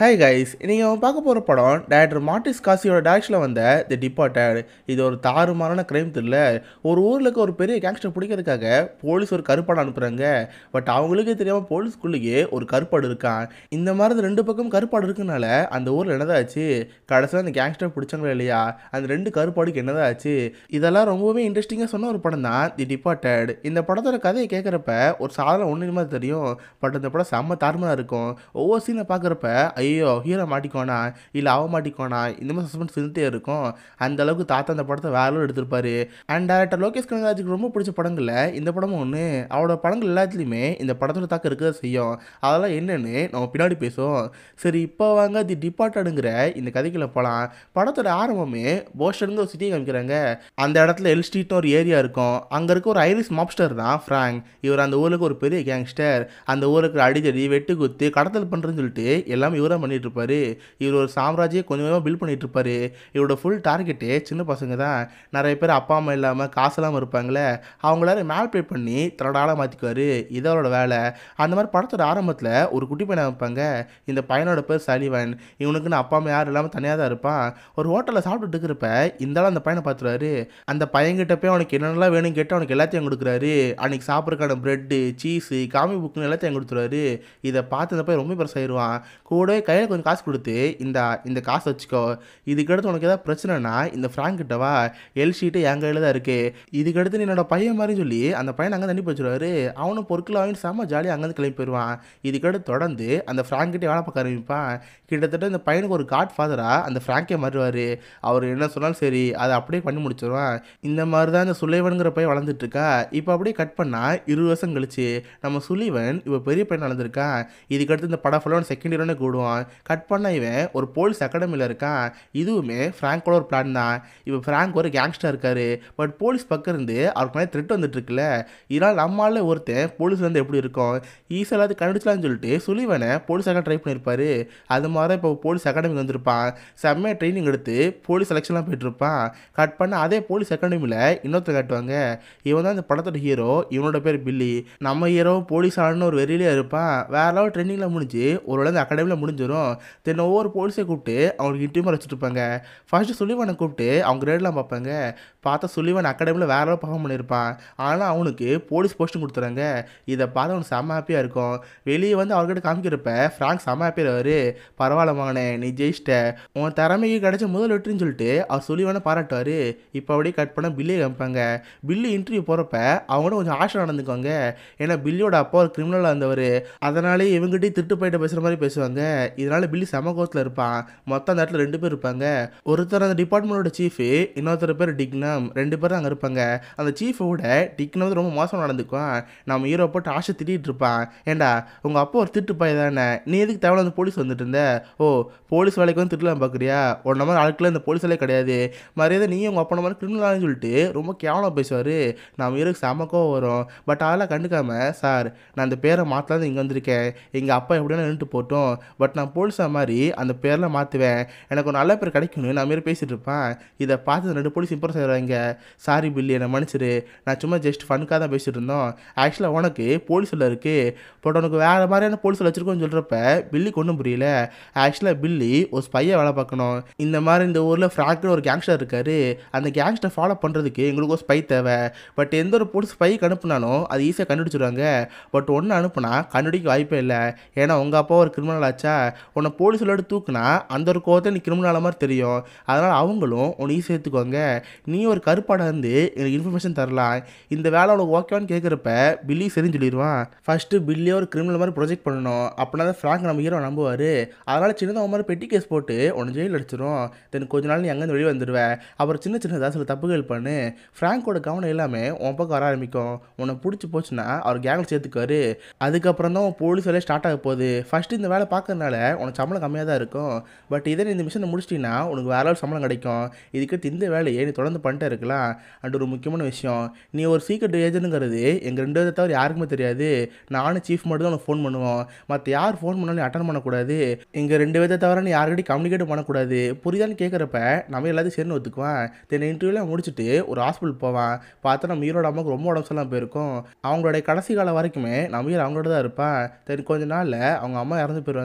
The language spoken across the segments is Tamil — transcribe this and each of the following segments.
ஹாய் கைஸ் நீங்கள் அவன் பார்க்க போகிற படம் டேரக்டர் மார்டிஸ் காசியோட டேரக்ஷனில் வந்த தி டிபார்ட்டட் இது ஒரு தாறுமாறான கிரைம் த்ரில்லர் ஒரு ஊரில் இருக்க ஒரு பெரிய கேங்ஸ்டர் பிடிக்கிறதுக்காக போலீஸ் ஒரு கருப்பாடு அனுப்புகிறாங்க பட் அவங்களுக்கே தெரியாமல் போலீஸ்குள்ளேயே ஒரு கருப்பாடு இருக்கான் இந்த மாதிரி ரெண்டு பக்கம் கருப்பாடு இருக்குனால அந்த ஊரில் என்னதான் ஆச்சு கடைசியில் அந்த கேங்ஸ்டர் பிடிச்சாங்களா இல்லையா அந்த ரெண்டு கருப்பாடுக்கு என்னதான் ஆச்சு இதெல்லாம் ரொம்பவே இன்ட்ரெஸ்டிங்காக சொன்ன ஒரு படம் தான் தி டிபார்ட்டட் இந்த படத்தோட கதையை கேட்குறப்ப ஒரு சாதாரண ஒன்று மாதிரி தெரியும் பட் இந்த படம் செம்ம தாறுமாறாக இருக்கும் ஒவ்வொரு சீனை பார்க்குறப்ப ஐயோ ஹீரோ மாட்டிக்கோனா இல்லை அவ மாட்டிக்கோனா இந்த மாதிரி சஸ்பென்ஸ் இருந்துட்டே இருக்கும் அந்த அளவுக்கு தாத்தா அந்த படத்தை வேற level எடுத்திருப்பாரு அண்ட் டேரக்டர் லோகேஷ் கனகராஜுக்கு ரொம்ப பிடிச்ச படங்கள்ல இந்த படமும் ஒன்று அவரோட படங்கள் எல்லாத்துலேயுமே இந்த படத்தோட தாக்கம் இருக்க செய்யும் அதெல்லாம் என்னன்னு நம்ம பின்னாடி பேசுவோம் சரி இப்போ வாங்க தி டிபார்ட்டடுங்கிற இந்த கதைக்குள்ள போகலாம் படத்தோட ஆரம்பமே போஸ்டனுங்கிற ஒரு சிட்டியை காமிக்கிறாங்க அந்த இடத்துல எல் ஸ்ட்ரீட்னு ஒரு ஏரியா இருக்கும் அங்கே இருக்க ஒரு ஐரிஸ் மாப்ஸ்டர் தான் ஃப்ராங்க் இவர் அந்த ஊருக்கு ஒரு பெரிய கேங்ஸ்டர் அந்த ஊருக்கு அடிதடி வெட்டு குத்து கடத்தல் பண்ணுறேன்னு சொல்லிட்டு எல்லாமே இவராக பண்ணிட்டு இருப்பாரு இவர் ஒரு சாம்ராஜ்யம் கொஞ்சம் கொஞ்சமாக பில்ட் பண்ணிட்டு இருப்பாரு இவரோட ஃபுல் டார்கெட்டே சின்ன பசங்க தான் நிறைய பேர் அப்பா அம்மா இல்லாமல் காசு இல்லாமல் இருப்பாங்களே அவங்களால மேல்பிளே பண்ணி தன்னோட ஆளாக மாற்றிக்குவார் இதோட வேலை அந்த மாதிரி படத்தோட ஆரம்பத்தில் ஒரு குட்டி பையனை வைப்பாங்க இந்த பையனோட பேர் சலிவன் இவனுக்குன்னு அப்பா அம்மா யாரும் இல்லாமல் தனியாக தான் இருப்பான் ஒரு ஹோட்டலில் சாப்பிட்டுட்டு இருக்கிறப்ப இந்த ஆள் அந்த பையனை பார்த்துருவாரு அந்த பையன்கிட்ட போய் அவனுக்கு என்னென்னலாம் வேணும் கேட்டு அவனுக்கு எல்லாத்தையும் கொடுக்குறாரு அன்னைக்கு சாப்பிட்றதுக்கான ப்ரெட்டு சீஸு காமி புக்குன்னு எல்லாத்தையும் கொடுத்துருவாரு இதை பார்த்து இந்த பையன் ரொம்ப பெருசாயிருவான் கூடவே கையில் கொஞ்சம் காசு கொடுத்து இந்த இந்த காசு வச்சுக்கோ இதுக்கடுத்து உனக்கு ஏதாவது பிரச்சனைனா இந்த ஃப்ராங்க் கிட்ட வா எல் ஷீட்டு என் கையில் தான் இருக்கு இதுக்கடுத்து நீ என்னோட பையன் மாதிரி சொல்லி அந்த பையன் அங்கே தண்ணி வச்சுருவாரு அவனும் பொருட்கள் வாங்கி செம்ம ஜாலியாக அங்கேருந்து கிளம்பி போயிடுவான் இதுக்கடுத்து தொடர்ந்து அந்த ஃப்ராங்க் கிட்டே வேலை பார்க்க ஆரம்பிப்பான் கிட்டத்தட்ட இந்த பையனுக்கு ஒரு காட் ஃபாதராக அந்த ஃப்ராங்கே மாறுவார் அவர் என்ன சொன்னாலும் சரி அதை அப்படியே பண்ணி முடிச்சிருவான் இந்த மாதிரி தான் இந்த சுலைவனுங்கிற பையன் வளர்ந்துட்டு இருக்கா இப்போ அப்படியே கட் பண்ணால் இருபது வருஷம் கழிச்சு நம்ம சுலிவன் இப்போ பெரிய பையன் வளர்ந்துருக்கான் இதுக்கடுத்து இந்த படம் ஃபுல்லாக செகண்ட் இயர்னு கூடுவான் கட் பண்ண இவன் ஒரு போலீஸ் அகாடமியில் இருக்கான் இதுவுமே ஃப்ராங்கோட ஒரு பிளான் தான் இப்போ ஃப்ராங்க் ஒரு கேங்ஸ்டர் இருக்காரு பட் போலீஸ் பக்கம் இருந்து அவருக்கு மேலே த்ரெட் வந்துட்டு இருக்குல்ல இதனால் நம்மளால ஒருத்தன் போலீஸ் வந்து எப்படி இருக்கும் ஈஸியாக எல்லாத்தையும் கண்டுபிடிச்சலாம்னு சொல்லிட்டு சுலிவனை போலீஸ் அகாடமி ட்ரை பண்ணியிருப்பாரு அது மாதிரி தான் இப்போ போலீஸ் அகாடமிக்கு வந்திருப்பான் செம்மையாக ட்ரைனிங் எடுத்து போலீஸ் செலெக்ஷன்லாம் போயிட்டு இருப்பான் கட் பண்ண அதே போலீஸ் அகாடமியில் இன்னொருத்தர் காட்டுவாங்க இவன் தான் இந்த படத்தோட ஹீரோ இவனோட பேர் பில்லி நம்ம ஹீரோ போலீஸ் ஆளுன்னு ஒரு வெறியிலே இருப்பான் வேற லெவல் ட்ரைனிங்கில் முடிஞ்சு ஒரு வேளை இந்த அகாடமியில் முடிஞ்சிடும் தென் ஒவ்வொரு போலீஸை கூப்பிட்டு அவங்களுக்கு இன்டர்வியூ வச்சுட்டு இருப்பாங்க ஃபர்ஸ்ட் சுலிவனை கூப்பிட்டு அவங்க கிரேட்லாம் பார்ப்பாங்க பார்த்தா சுலிவன் அகாடமியில் வேற லெவல் பர்ஃபார்ம் பண்ணியிருப்பான் ஆனால் அவனுக்கு போலீஸ் போஸ்ட்டும் கொடுத்துறாங்க இதை பார்த்து அவனுக்கு செம்ம ஹாப்பியாக இருக்கும் வெளியே வந்து அவர்கிட்ட காமிக்கிறப்ப ஃப்ராங்க் செம்ம ஹாப்பியாக வருவார் பரவாயில்ல மகனே நீ ஜெயிச்சிட்ட உன் திறமைக்கு கிடைச்ச முதல் வெற்றின்னு சொல்லிட்டு அவர் சுலிவனை பாராட்டுவார் இப்போ அப்படியே கட் பண்ண பில்லியை காமிப்பாங்க பில்லி இன்டர்வியூ போகிறப்ப அவங்களும் கொஞ்சம் ஆஷை நடந்துக்குவாங்க ஏன்னா பில்லியோட அப்பா ஒரு கிரிமினலாக இருந்தவர் அதனாலே இவங்ககிட்டயும் திட்டு போயிட்டு பேசுகிற மாதிரி பேசுவாங்க இதனால பில்லி செம கோத்தில் இருப்பான் மொத்தம் அந்த இடத்துல ரெண்டு பேர் இருப்பாங்க ஒருத்தர் அந்த டிபார்ட்மெண்ட்டோட சீஃபு இன்னொருத்தர் பேர் டிக்னம் ரெண்டு பேரும் அங்கே இருப்பாங்க அந்த சீஃபை விட டிக்னம் வந்து ரொம்ப மோசம் நடந்துக்குவான் நம்ம ஹீரோ போட்டு ஆசை திட்டிகிட்டு இருப்பான் ஏண்டா உங்கள் அப்பா ஒரு திட்டு பைய தானே நீ எதுக்கு தேவையில்ல அந்த போலீஸ் வந்துட்டு இருந்த ஓ போலீஸ் வேலைக்கு வந்து திட்டலாம் பார்க்குறியா உன்ன மாதிரி ஆட்கள் இந்த போலீஸ் வேலையே கிடையாது மரியாதை நீ உங்கள் அப்பா மாதிரி கிரிமினலான்னு சொல்லிட்டு ரொம்ப கேவலம் பேசுவார் நம்ம ஹீரோக்கு செமக்கோ வரும் பட் அதெல்லாம் கண்டுக்காம சார் நான் அந்த பேரை மாற்றலாம் இங்கே வந்திருக்கேன் எங்கள் அப்பா எப்படின்னா நின்றுட்டு போட்டோம் பட் நான் போலீஸாக மாதிரி அந்த பேரில் மாற்றுவேன் எனக்கு ஒரு நல்ல பேர் கிடைக்கணும் நான் மாரி பேசிகிட்டு இருப்பேன் இதை பார்த்து ரெண்டு போலீஸ் இம்ப்ரெஸ் ஆயிடுவாங்க சாரி பில்லி என்னை மன்னிச்சிரு நான் சும்மா ஜஸ்ட் ஃபனுக்காக தான் பேசிகிட்டு இருந்தோம் ஆக்சுவலாக உனக்கு போலீஸில் இருக்குது பட் உனக்கு வேறு மாதிரியான போலீஸில் வச்சுருக்கோன்னு சொல்கிறப்ப பில்லிக்கு ஒன்றும் புரியல ஆக்சுவலாக பில்லி ஒரு ஸ்பையை வேலை பார்க்கணும் இந்த மாதிரி இந்த ஊரில் ஃப்ராக்னு ஒரு கேங்ஸ்டர் இருக்காரு அந்த கேங்ஸ்டர் ஃபாலோ பண்ணுறதுக்கு எங்களுக்கு ஒரு ஸ்பை தேவை பட் எந்த ஒரு போலீஸ் ஸ்பைக்கு அனுப்புனாலும் அது ஈஸியாக கண்டுபிடிச்சிருவாங்க பட் ஒன்று அனுப்புனா கண்டுபிடிக்க வாய்ப்பே இல்லை ஏன்னா உங்கள் அப்பா ஒரு கிரிமினல் ஆச்சா உன்னை போலீஸில் தூக்குனா அந்த ஒரு கோவத்தை நீ கிரிமினல் மாதிரி தெரியும் அதனால் அவங்களும் உன்னை ஈஸியாக எடுத்துக்குவாங்க நீ ஒரு கருப்பாடாக இருந்து எனக்கு இன்ஃபர்மேஷன் தரலாம் இந்த வேலை உனக்கு ஓகேவான்னு கேட்குறப்ப பில்லி சரின்னு சொல்லிடுவான் ஃபஸ்ட்டு பில்லியே ஒரு கிரிமினல் மாதிரி ப்ரொஜெக்ட் பண்ணணும் அப்படின்னா தான் ஃப்ராங்க் நம்ம ஹீரோ நம்புவார் அதனால் சின்னதாக மாதிரி பெட்டி கேஸ் போட்டு உன்னை ஜெயில் அடிச்சிடும் தென் கொஞ்ச நாள் நீ அங்கேருந்து வெளியே வந்துடுவேன் அப்புறம் சின்ன சின்னதாக சில தப்புகள் பண்ணு ஃப்ராங்கோட கவனம் எல்லாமே உன் பக்கம் வர ஆரம்பிக்கும் உன்னை பிடிச்சி போச்சுன்னா அவர் கேங்கில் சேர்த்துக்குவாரு அதுக்கப்புறம் தான் உன் போலீஸ் வேலையை ஸ்டார்ட் ஆக போகுது ஃபஸ்ட்டு இந்த வேலை பார்க்கறதுனால உனக்கு சம்பளம் கம்மியாக தான் இருக்கும் பட் இதே நீ இந்த மிஷனை முடிச்சிட்டிங்கன்னா உனக்கு வேற ஒரு சம்பளம் கிடைக்கும் இதுக்கு இந்த வேலையை நீ தொடர்ந்து பண்ணிட்டே இருக்கலாம் அண்ட் ஒரு முக்கியமான விஷயம் நீ ஒரு சீக்ரெட் ஏஜென்ட்டுங்கிறது எங்கள் ரெண்டு பேரை தவிர யாருக்குமே தெரியாது நானும் சீஃப் மட்டும் தான் உனக்கு ஃபோன் பண்ணுவோம் மற்ற யார் ஃபோன் பண்ணாலும் நீ அட்டன் பண்ணக்கூடாது இங்கே ரெண்டு பேர்த்த தவிர நீ யார்கிட்டையும் கம்யூனிகேட் பண்ணக்கூடாது புரியுதான்னு கேட்குறப்ப நம்ம எல்லாத்தையும் சேர்ந்து ஒத்துக்குவான் தென் இன்டர்வியூலாம் முடிச்சுட்டு ஒரு ஹாஸ்பிட்டல் போவான் பார்த்தா நம்ம ஹீரோட அம்மாவுக்கு ரொம்ப உடம்பு சரியில்லாம போயிருக்கும் அவங்களுடைய கடைசி காலம் வரைக்குமே நம்ம ஹீரோ அவங்களோட தான் இருப்பான் தென் கொஞ்ச நாளில் அவங்க அம்மா இறந்து போயிடுவாங்க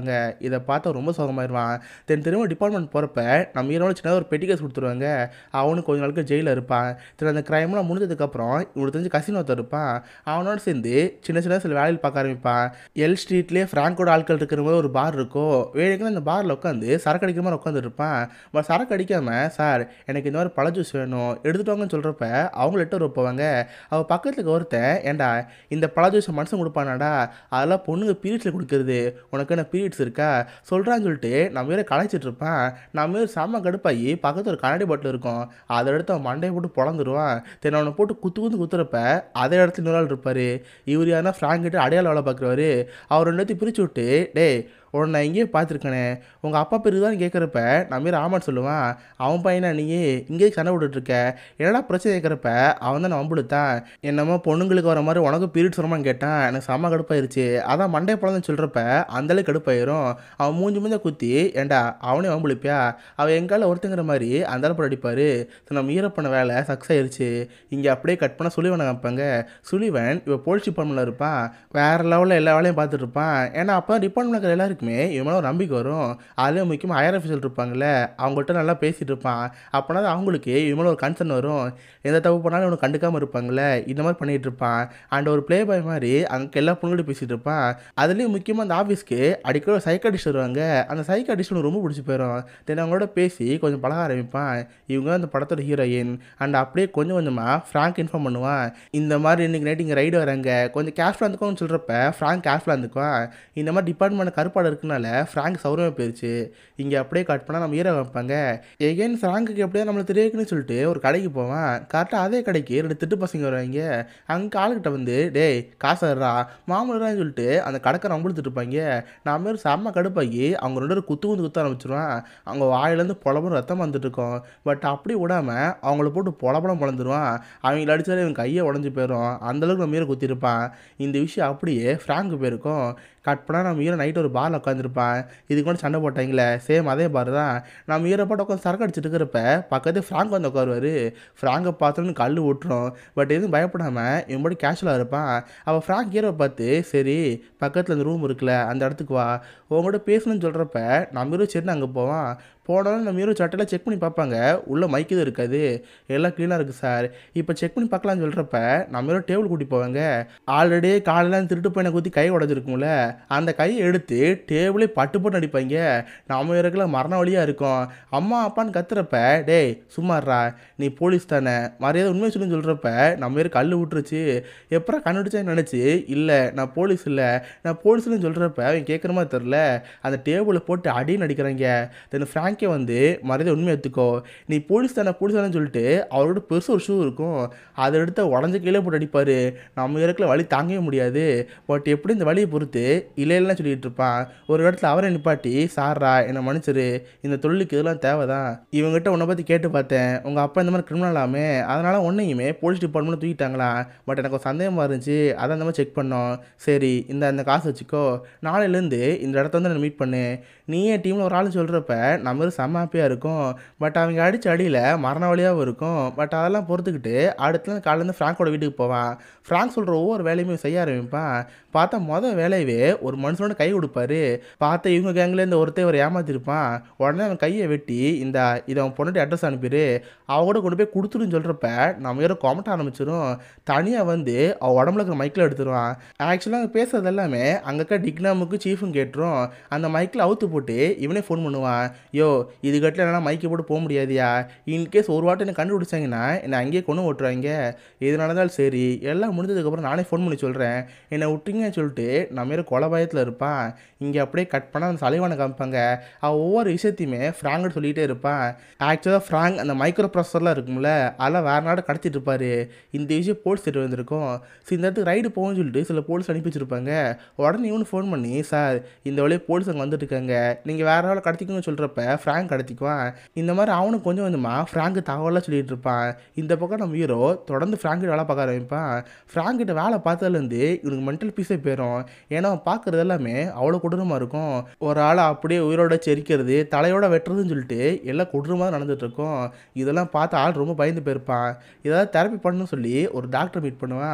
இதை பார்த்தா ரொம்ப சோகமாயிருவான் தென் திரும்ப டிபார்ட்மெண்ட் போகிறப்ப நம்ம ஹீரோட சின்ன ஒரு பெட்டி கேஸ் கொடுத்துருவாங்க அவனும் கொஞ்ச நாளுக்கு ஜெயிலில் இருப்பான் சரி அந்த க்ரைம்லாம் முடிஞ்சதுக்கப்புறம் இவனுக்கு தெரிஞ்சு கசின் ஒருத்தர் இருப்பான் அவனோட சேர்ந்து சின்ன சின்ன சில வேலையில் பார்க்க ஆரம்பிப்பான் எல் ஸ்ட்ரீட்லேயே ஃப்ராங்கோட ஆட்கள் இருக்கிற மாதிரி ஒரு பார் இருக்கும் வேலைக்கு அந்த பாரில் உட்காந்து சரக்கு அடிக்கிற மாதிரி உட்காந்துருப்பான் பட் சரக்கு அடிக்காமல் சார் எனக்கு இந்த மாதிரி பழ ஜூஸ் வேணும் எடுத்துட்டு வாங்கன்னு சொல்கிறப்ப அவங்க லெட்டர் வைப்பவாங்க அவள் பக்கத்துக்கு ஒருத்தன் ஏன்டா இந்த பழ ஜூஸை மனுஷன் கொடுப்பானாடா அதெல்லாம் பொண்ணுங்க பீரியட்ஸில் கொடுக்குறது உனக்கு என்ன பீரியட்ஸ் இருக்கா சொல்கிறான்னு சொல்லிட்டு நம்ம வேற கலாய்ச்சிட்டு இருப்பான் நம்ம வேறு செம்ம கடுப்பாகி பக்கத்தில் ஒரு கண்ணாடி பாட்டில் இருக்கும் அதை எடுத்து அவன் மண்டையை போட்டு பொழந்துருவான் தென் அவனை போட்டு குத்து குத்து குத்துறப்ப அதே இடத்துல இன்னொரு ஆள் இருப்பார் இவர் யாருன்னா ஃப்ராங்க் கிட்ட அடையாள வேலை பார்க்குறவர் அவர் ரெண்டுத்தையும் பிரித்து விட்டு டேய் உன்னை நான் எங்கேயே பார்த்துருக்கேனே உங்கள் அப்பா பேர் தான் கேட்குறப்ப நான் மாரி ஆமான்னு சொல்லுவான் அவன் பையனா நீ இங்கேயே சண்டை விட்டுட்ருக்க என்னடா பிரச்சனை கேட்குறப்ப அவன் தான் வம்புடுத்தான் என்னமோ பொண்ணுங்களுக்கு வர மாதிரி உனக்கு பீரியட்ஸ் வரமான்னு கேட்டான் எனக்கு செம்ம கடுப்பாயிருச்சு அதான் மண்டே பழம்னு சொல்கிறப்ப அந்தளவுக்கு கடுப்பாயிரும் அவன் மூஞ்சி மூஞ்ச குத்தி ஏண்டா அவனே வம்புளிப்பியா அவன் எங்கால ஒருத்தங்கிற மாதிரி அந்த அளப்பு அடிப்பார் நம்ம ஈரப்பண்ண வேலை சக்ஸஸ் ஆயிருச்சு இங்கே அப்படியே கட் பண்ண சுழிவனை காமிப்பாங்க சுழிவன் இவன் போலீஸ் டிபார்ட்மெண்ட்டில் இருப்பான் வேறு லெவலில் எல்லா வேலையும் பார்த்துட்டு இருப்பான் ஏன்னா அப்போ டிபார்ட்மெண்ட் இருக்கிற எல்லாருக்குமே இவன் மேலே ஒரு நம்பிக்கை வரும் அதுலேயும் முக்கியமாக ஹையர் அஃபீஷியல் இருப்பாங்கல்ல அவங்கள்ட்ட நல்லா பேசிகிட்டு இருப்பான் அப்போனா தான் அவங்களுக்கு இவன் மேலே ஒரு கன்சர்ன் வரும் எந்த தப்பு பண்ணாலும் இவனை கண்டுக்காமல் இருப்பாங்கல்ல இந்த மாதிரி பண்ணிகிட்டு இருப்பான் அண்ட் ஒரு ப்ளே பாய் மாதிரி அங்கே எல்லா பொண்ணுகிட்டையும் பேசிகிட்டு இருப்பான் அதுலேயும் முக்கியமாக அந்த ஆஃபீஸ்க்கு அடிக்கடி ஒரு சைக்காடிஸ்ட் வருவாங்க அந்த சைக்காடிஸ்ட் எனக்கு ரொம்ப பிடிச்சி போயிடும் தென் அவங்களோட பேசி கொஞ்சம் பழக ஆரம்பிப்பான் இவங்க அந்த படத்தோட ஹீரோயின் அண்ட் அப்படியே கொஞ்சம் கொஞ்சமாக ஃப்ராங்க் இன்ஃபார்ம் பண்ணுவான் இந்த மாதிரி இன்னைக்கு நைட் இங்கே ரைடு வராங்க கொஞ்சம் கேஷ்ஃபில் இருந்துக்கோன்னு சொல்கிறப்ப ஃப்ராங்க் கேஷ்ஃபில் இருந்துக்குவான் இந்த மாதிரி டிபார்ட்மெண்ட் கருப்பாடு இருக்கனால ஃப்ராங்க் சௌரமாக போயிருச்சு இங்கே அப்படியே கட் பண்ணால் நம்ம ஹீரோ வைப்பாங்க எகைன் ஃப்ராங்குக்கு எப்படியா நம்மளுக்கு தெரியுக்குன்னு சொல்லிட்டு ஒரு கடைக்கு போவான் கரெக்டாக அதே கடைக்கு ரெண்டு திட்டு பசங்க வருவாங்க அங்கே ஆளுகிட்ட வந்து டேய் காசா மாமூலரான்னு சொல்லிட்டு அந்த கடைக்காரன் அம்பளுத்துட்டு இருப்பாங்க நான் மாரி செம்ம கடுப்பாகி அவங்க ரெண்டு பேரும் குத்து குத்து குத்த ஆரம்பிச்சிருவான் அவங்க வாயிலேருந்து பொலபுறம் ரத்தம் வந்துட்டு இருக்கும் பட் அப்படி விடாமல் அவங்கள போட்டு பொலபலம் பொழந்துருவான் அவங்கள அடித்தாலே இவன் கையை உடஞ்சி போயிடும் அந்தளவுக்கு நம்ம மீற குத்திருப்பான் இந்த விஷயம் அப்படியே ஃப்ராங்கு போயிருக்கும் கட் பண்ணால் நம்ம ஈரோ நைட் ஒரு பாரில் உட்காந்துருப்பான் இதுக்கு கூட சண்டை போட்டாங்களே சேம் அதே பார் தான் நம்ம ஈரோ போட்டு உட்காந்து சரக்கு அடிச்சிட்டு இருக்கிறப்ப பக்கத்து ஃப்ராங்க் வந்து உட்காருவார் ஃப்ராங்கை பார்த்தோன்னு கல் விட்டுரும் பட் எதுவும் பயப்படாமல் இவன் மட்டும் கேஷுவலாக இருப்பான் அவள் ஃப்ராங்க் ஹீரோ பார்த்து சரி பக்கத்தில் அந்த ரூம் இருக்குல்ல அந்த இடத்துக்கு வா உங்கள்கிட்ட பேசணும்னு சொல்கிறப்ப நம்ம ஹீரோ சரி அங்கே போவான் போனாலும் நம்ம ஹீரோ சட்டையில் செக் பண்ணி பார்ப்பாங்க உள்ளே மைக் எதுவும் இருக்காது எல்லாம் க்ளீனாக இருக்குது சார் இப்போ செக் பண்ணி பார்க்கலாம்னு சொல்கிறப்ப நம்ம ஹீரோ டேபிள் கூட்டி போவாங்க ஆல்ரெடி காலையில் திருட்டு பையனை குத்தி கை உடஞ்சிருக்கும்ல அந்த கையை எடுத்து டேபிளே பட்டு போட்டு அடிப்பாங்க நம்ம ஹீரோக்கெல்லாம் மரண வழியாக இருக்கும் அம்மா அப்பான்னு கத்துறப்ப டேய் சும்மாறா நீ போலீஸ் தானே மரியாதை உண்மையை சொல்லி சொல்கிறப்ப நம்ம ஹீரோ கல் விட்டுருச்சு எப்பறம் கண்டுபிடிச்சான்னு நினச்சி இல்லை நான் போலீஸ் இல்லை நான் போலீஸ்னு சொல்கிறப்ப அவன் கேட்குற மாதிரி தெரில அந்த டேபிளை போட்டு அடின்னு அடிக்கிறாங்க தென் ஃப்ராங்கே வந்து மரியாதை உண்மை எடுத்துக்கோ நீ போலீஸ் தானே போலீஸ் தானே சொல்லிட்டு அவரோட பெருசு ஒரு ஷூ இருக்கும் அதை எடுத்து உடஞ்ச கீழே போட்டு அடிப்பார் நம்ம இருக்கிற வழி தாங்கவே முடியாது பட் எப்படி இந்த வழியை பொறுத்து இல்லைலாம் சொல்லிட்டு இருப்பான் ஒரு இடத்துல அவரை நிப்பாட்டி சாரா என்னை மன்னிச்சிரு இந்த தொழிலுக்கு இதெல்லாம் தேவை தான் இவங்ககிட்ட உன்னை பற்றி கேட்டு பார்த்தேன் உங்கள் அப்பா இந்த மாதிரி கிரிமினலாமே அதனால் உன்னையுமே போலீஸ் டிபார்ட்மெண்ட் தூக்கிட்டாங்களா பட் எனக்கு ஒரு சந்தேகமாக இருந்துச்சு அதை அந்த மாதிரி செக் பண்ணோம் சரி இந்த அந்த காசு வச்சுக்கோ நாளையிலேருந்து இந்த இடத்த வந்து மீட் பண்ணு நீயே டீமில் ஒரு ஆள் சொல்கிறப்ப நம்ம செம்ம ஹாப்பியாக இருக்கும் பட் அவங்க அடித்த அடியில் மரண வழியாகவும் இருக்கும் பட் அதெல்லாம் பொறுத்துக்கிட்டு அடுத்த நாள் காலையிலேருந்து ஃப்ராங்கோட வீட்டுக்கு போவான் ஃப்ராங்க் சொல்கிற ஒவ்வொரு வேலையுமே செய்ய ஆரம்பிப்பான் பார்த்தா மொதல் வேலையவே ஒரு மனுஷனோட கை கொடுப்பாரு பார்த்தா இவங்க கேங்லேருந்து ஒருத்தர் ஒரு ஏமாத்திருப்பான் உடனே அவன் கையை வெட்டி இந்த இதை அவன் பொண்ணுட்டு அட்ரஸ் அனுப்பிடு அவ கூட கொண்டு போய் கொடுத்துருன்னு சொல்கிறப்ப நம்ம யாரோ கொமட்ட ஆரம்பிச்சிடும் தனியாக வந்து அவ உடம்புல இருக்கிற மைக்கில் எடுத்துருவான் ஆக்சுவலாக அங்கே பேசுறது எல்லாமே அங்கே இருக்க டிக்னாமுக்கு சீஃபும் கேட்டுரும் அந்த மைக்கில் அவுத்து போட்டு இவனே ஃபோன் பண்ணுவான் யோ இது கட்டில் என்னால் மைக்கை போட்டு போக முடியாதியா இன்கேஸ் ஒரு வாட்டி என்ன கண்டுபிடிச்சாங்கன்னா என்னை அங்கேயே கொண்டு ஓட்டுறாங்க எது நடந்தாலும் சரி எல்லாம் முடிஞ்சதுக்கப்புறம் நானே ஃபோன் பண்ணி சொல்கிறேன் என்னை விட்டீங்கன்னு சொல்லிட்டு நம்ம மாரி கொலை பயத்தில் இருப்பான் இங்கே அப்படியே கட் பண்ண அந்த சலைவானை காமிப்பாங்க அவன் ஒவ்வொரு விஷயத்தையுமே ஃப்ராங்க்னு சொல்லிகிட்டே இருப்பான் ஆக்சுவலாக ஃப்ராங்க் அந்த மைக்ரோ ப்ராசஸர்லாம் இருக்கும்ல அதெல்லாம் வேறு நாடு கடத்திட்டு இருப்பாரு இந்த விஷயம் போலீஸ் திட்டு வந்திருக்கும் ஸோ இந்த இடத்துக்கு ரைடு போகணும்னு சொல்லிட்டு சில போலீஸ் அனுப்பி வச்சிருப்பாங்க உடனே இவனு ஃபோன் பண்ணி சார் இந்த வழியே போலீஸ் அங்கே வந்துட்டு இருக்காங்க நீங்கள் வேறு ஆள் கடத்திக்கணும்னு சொல்கிறப்ப ஃப்ராங்க் கடத்திக்குவான் இந்த மாதிரி அவனுக்கு கொஞ்சம் கொஞ்சமாக ஃப்ராங்க் தகவலாக சொல்லிட்டு இருப்பான் இந்த பக்கம் நம்ம ஹீரோ தொடர்ந்து ஃப்ராங்கிட்ட வேலை பார்க்க ஆரம்பிப்பான் ஃப்ராங்கிட்ட வேலை பார்த்ததுலேருந்து இவனுக்கு மென்டல் பீஸே போயிடும் ஏன்னா அவன் பார்க்குறது எல்லாமே அவ்வளோ கொடூரமாக இருக்கும் ஒரு ஆளை அப்படியே உயிரோட செரிக்கிறது தலையோட வெட்டுறதுன்னு சொல்லிட்டு எல்லாம் கொடூரமாக நடந்துட்டு இருக்கும் இதெல்லாம் பார்த்து ஆள் ரொம்ப பயந்து போயிருப்பான் ஏதாவது தெரப்பி பண்ணணும்னு சொல்லி ஒரு டாக்டர் மீட் பண்ணுவான்